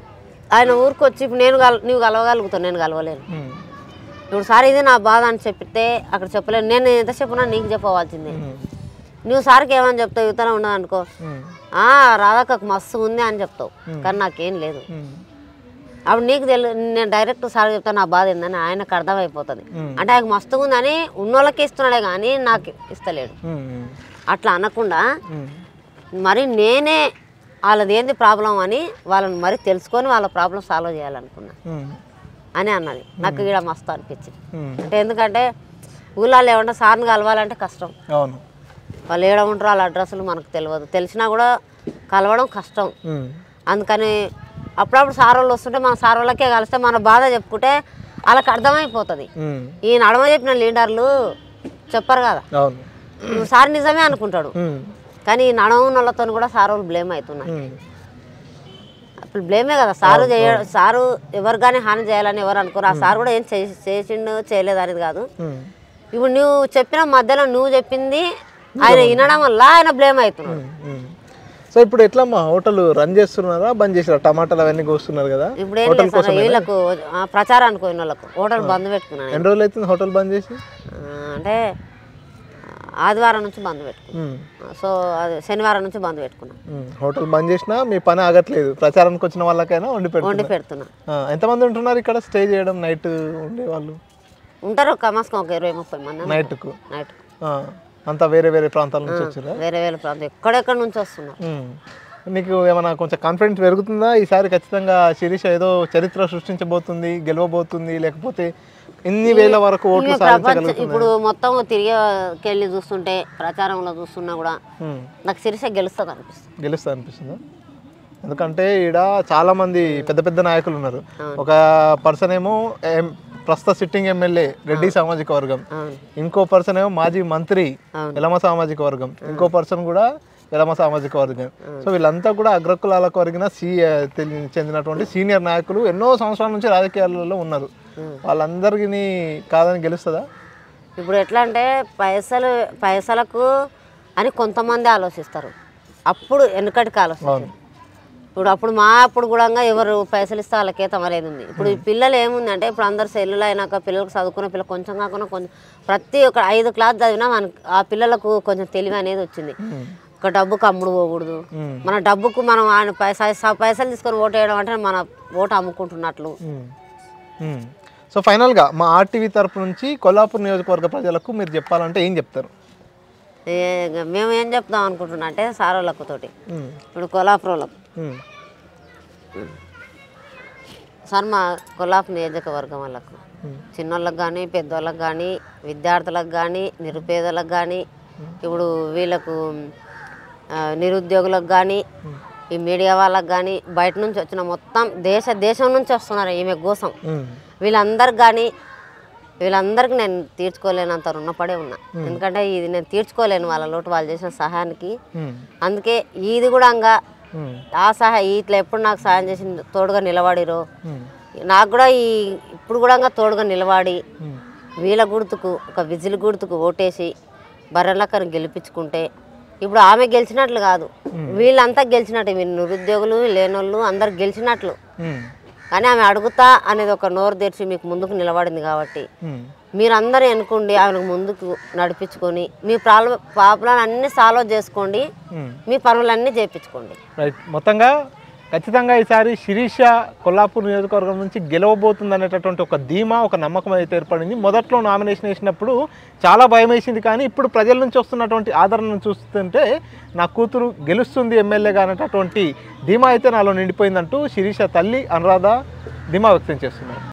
ఆయన ఊరికి వచ్చి ఇప్పుడు నేను కల నువ్వు కలవగలుగుతావు నేను కలవలేను ఉమ్. ఇప్పుడు సార్ ఇది నా బాధ అని చెప్పితే అక్కడ చెప్పలేను నేను ఎంత చెప్పినా నీకు చెప్పవలసిందే ఉమ్. నువ్వు సార్కి ఏమని చెప్తావు యువతలో ఉండదు అనుకో ఉమ్, "ఆ, రాధక్కకు మస్తు ఉంది అని చెప్తావు కానీ నాకేం లేదు ఉమ్, అప్పుడు నీకు తెలు నేను డైరెక్ట్ సార్ చెప్తాను నా బాధ ఏందని ఆయనకు అర్థమైపోతుంది ఉమ్. అంటే ఆయనకు మస్తుగా ఉందని ఉన్నోళ్ళకి ఇస్తున్నాడే కానీ నాకు ఇస్తలేడు ఉమ్, ఉమ్, అట్లా అనకుండా ఉమ్, మరి నేనే వాళ్ళది ఏంది ప్రాబ్లం అని వాళ్ళని మరి తెలుసుకొని వాళ్ళ ప్రాబ్లం సాల్వ్ చేయాలనుకున్నా ఉమ్, అని అన్నది నాకు ఇక్కడ మస్తు అనిపించింది ఉమ్. అంటే ఎందుకంటే ఊళ్ళో ఏమన్నా సార్ని కలవాలంటే కష్టం అవును వాళ్ళు ఏడ ఉంటారో వాళ్ళ అడ్రస్లు మనకు తెలియదు తెలిసినా కూడా కలవడం కష్టం ఉమ్, అందుకని అప్పుడప్పుడు సార్ వాళ్ళు వస్తుంటే మన సార్ వాళ్ళకే కలిస్తే మన బాధ చెప్పుకుంటే వాళ్ళకి అర్థమైపోతుంది ఉమ్, ఈ నడమ చెప్పిన లీడర్లు చెప్పరు కదా అవును నువ్వు సార్ నిజమే అనుకుంటాడు ఉమ్, కానీ ఈ నడమ ఉన్న వాళ్ళతో కూడా సార్ వాళ్ళు బ్లేమ్ అవుతున్నారు ఉమ్, అప్పుడు బ్లేమే కదా సారు చేయ సారు ఎవరు కానీ హాని చేయాలని ఎవరు అనుకోరు ఆ సార్ కూడా ఏం చేసి చేసిండు చేయలేదు అనేది కాదు ఉమ్, ఇప్పుడు నువ్వు చెప్పిన మధ్యలో నువ్వు చెప్పింది ఆయన వినడం వల్ల ఆయన బ్లేమ్ అవుతున్నాడు ఉమ్, ఉమ్. సో ఇప్పుడు ఎట్లమ్మా హోటల్ రన్ చేస్తున్నారా బంద్ చేసారా టమాటాలు అవన్నీ కోస్తున్నారు కదా ఇప్పుడు ఏం హోటల్ చేస్తారు వీళ్ళకు ఆ, ప్రచారానికి పోయిన వాళ్ళకు హోటల్ బంద్ పెట్టుకున్నాను ఎన్ని రోజులు అవుతుంది హోటల్ బంద్ చేసి ఆ, అంటే ఆదివారం నుంచి బంద్ పెట్టుకున్నాను ఉమ్, సో అది శనివారం నుంచి బంద్ పెట్టుకున్నాను ఉమ్. హోటల్ బంద్ చేసినా మీ పని ఆగట్లేదు ప్రచారానికి వచ్చిన వాళ్ళకైనా వండి వండి పెడుతున్నారు పెడుతున్నా ఆ, ఎంతమంది ఉంటున్నారు ఇక్కడ స్టే చేయడం నైట్ ఉండేవాళ్ళు ఉంటారు కమాస్కం ఒక ఇరవై ముప్పై మంది నైట్కు నైట్ ఆ, అంతా వేరే వేరే ప్రాంతాల నుంచి వచ్చారా వేరే వేరే ప్రాంతం ఎక్కడెక్కడ నుంచి వస్తున్నారు ఉమ్. నీకు ఏమైనా కొంచెం కాన్ఫిడెన్స్ పెరుగుతుందా ఈసారి ఖచ్చితంగా శిరీష ఏదో చరిత్ర సృష్టించబోతుంది గెలవబోతుంది లేకపోతే ఇన్ని వేల వరకు ఓట్లు ఇవి ప్రపంచం సాధించగలుగుతుంది ఇప్పుడు మొత్తం తిరిగికెళ్ళి చూస్తుంటే ప్రచారంలో చూస్తున్నా కూడా ఉమ్. నాకు సిరిస గెలుస్తుంది అనిపిస్తుంది గెలుస్తా అనిపిస్తుందా ఎందుకంటే ఈడ చాలా మంది పెద్ద పెద్ద నాయకులు ఉన్నారు ఒక పర్సన్ ఏమో ఎం- ప్రస్తుత సిట్టింగ్ ఎమ్మెల్యే రెడ్డి సామాజిక వర్గం అవును ఇంకో పర్సన్ ఏమో మాజీ మంత్రి అవును. ఎలమ సామాజిక వర్గం ఇంకో పర్సన్ కూడా ఎలమ సామాజిక వర్గం సో వీళ్ళంతా కూడా అగ్రకులాలకు వరిగిన సి తెలి- చెందినటువంటి సీనియర్ నాయకులు ఎన్నో సంవత్సరాల నుంచి రాజకీయాలలో ఉన్నారు వాళ్ళందరికీ కాదని గెలుస్తుందా ఇప్పుడు ఎట్లా అంటే పైసలు పైసలకు అని కొంతమంది ఆలోచిస్తారు అప్పుడు వెనకటికి ఆలోచిస్తారు ఇప్పుడు అప్పుడు మా అప్పుడు కూడా ఎవరు పైసలు ఇస్తే వాళ్ళకే తమరేది ఉంది ఇప్పుడు ఈ పిల్లలు ఏముంది అంటే ఇప్పుడు అందరు సెల్లులు అయినాక పిల్లలకు చదువుకున్న పిల్లలు కొంచెం కాకుండా కొంచెం ప్రతి ఒక్క ఐదు క్లాస్ చదివినా మనకు ఆ పిల్లలకు కొంచెం తెలివి అనేది వచ్చింది ఒక డబ్బుకు అమ్ముడు పోకూడదు మ్మ్. మన డబ్బుకు మనం ఆయన పైసా స- పైసలు తీసుకొని ఓటు వేయడం అంటే మన ఓటు అమ్ముకుంటున్నట్లు మ్మ్. మ్మ్. సో ఫైనల్గా మా ఆర్టీవీ తరపు నుంచి కొల్లాపూర్ నియోజకవర్గ ప్రజలకు మీరు చెప్పాలంటే ఏం చెప్తారు ఏ- మేము ఏం చెప్దాం అనుకుంటున్నా అంటే సార్ వాళ్ళకు తోటి మ్మ్. ఇప్పుడు కొల్లాపురంలకు మ్మ్. సార్ మా కొల్లాపు నియోజకవర్గం వాళ్ళకు చిన్నోళ్ళకి కానీ పెద్దోళ్ళకి కానీ విద్యార్థులకు కానీ నిరుపేదలకు కానీ ఇప్పుడు వీళ్ళకు ఆ, నిరుద్యోగులకు కానీ ఈ మీడియా వాళ్ళకి కానీ బయట నుంచి వచ్చిన మొత్తం దేశ దేశం నుంచి వస్తున్నారు ఈమె కోసం మ్మ్. వీళ్ళందరికి కానీ వీళ్ళందరికీ నేను తీర్చుకోలేనంత రుణపడే ఉన్నా ఎందుకంటే ఇది నేను తీర్చుకోలేను వాళ్ళ లోటు వాళ్ళు చేసిన సహాయానికి మ్మ్. అందుకే ఇది కూడా అంగా మ్మ్. ఆ సహాయ ఇట్లా ఎప్పుడు నాకు సహాయం చేసి తోడుగా నిలబడిరో మ్మ్. నాకు కూడా ఈ ఇప్పుడు కూడా ఇంకా తోడుగా నిలబడి మ్మ్. వీళ్ళ గుర్తుకు ఒక విజిల్ గుర్తుకు ఓటేసి బర్రెలక్కను గెలిపించుకుంటే ఇప్పుడు ఆమె గెలిచినట్లు కాదు వీళ్ళంతా గెలిచినట్టు మీరు నిరుద్యోగులు లేనోళ్ళు అందరు గెలిచినట్లు మ్మ్. కానీ ఆమె అడుగుతా అనేది ఒక నోరు తెరిచి మీకు ముందుకు నిలబడింది కాబట్టి మ్మ్. మీరందరూ ఎన్నుకోండి ఆమెను ముందుకు నడిపించుకొని మీ ప్రాబ్లం ప్రాబ్లం అన్ని సాల్వ్ చేసుకోండి మ్మ్. మీ పనులన్నీ చేయించుకోండి రైట్ మొత్తంగా ఖచ్చితంగా ఈసారి శిరీష కొల్లాపూర్ నియోజకవర్గం నుంచి గెలవబోతుంది అనేటటువంటి ఒక ధీమా ఒక నమ్మకం అయితే ఏర్పడింది మొదట్లో నామినేషన్ వేసినప్పుడు చాలా భయం వేసింది కానీ ఇప్పుడు ప్రజల నుంచి వస్తున్నటువంటి ఆదరణను చూస్తుంటే నా కూతురు గెలుస్తుంది ఎమ్మెల్యేగా అనేటటువంటి ధీమా అయితే నాలో నిండిపోయిందంటూ శిరీష తల్లి అనురాధ ధీమా వ్యక్తం చేస్తున్నారు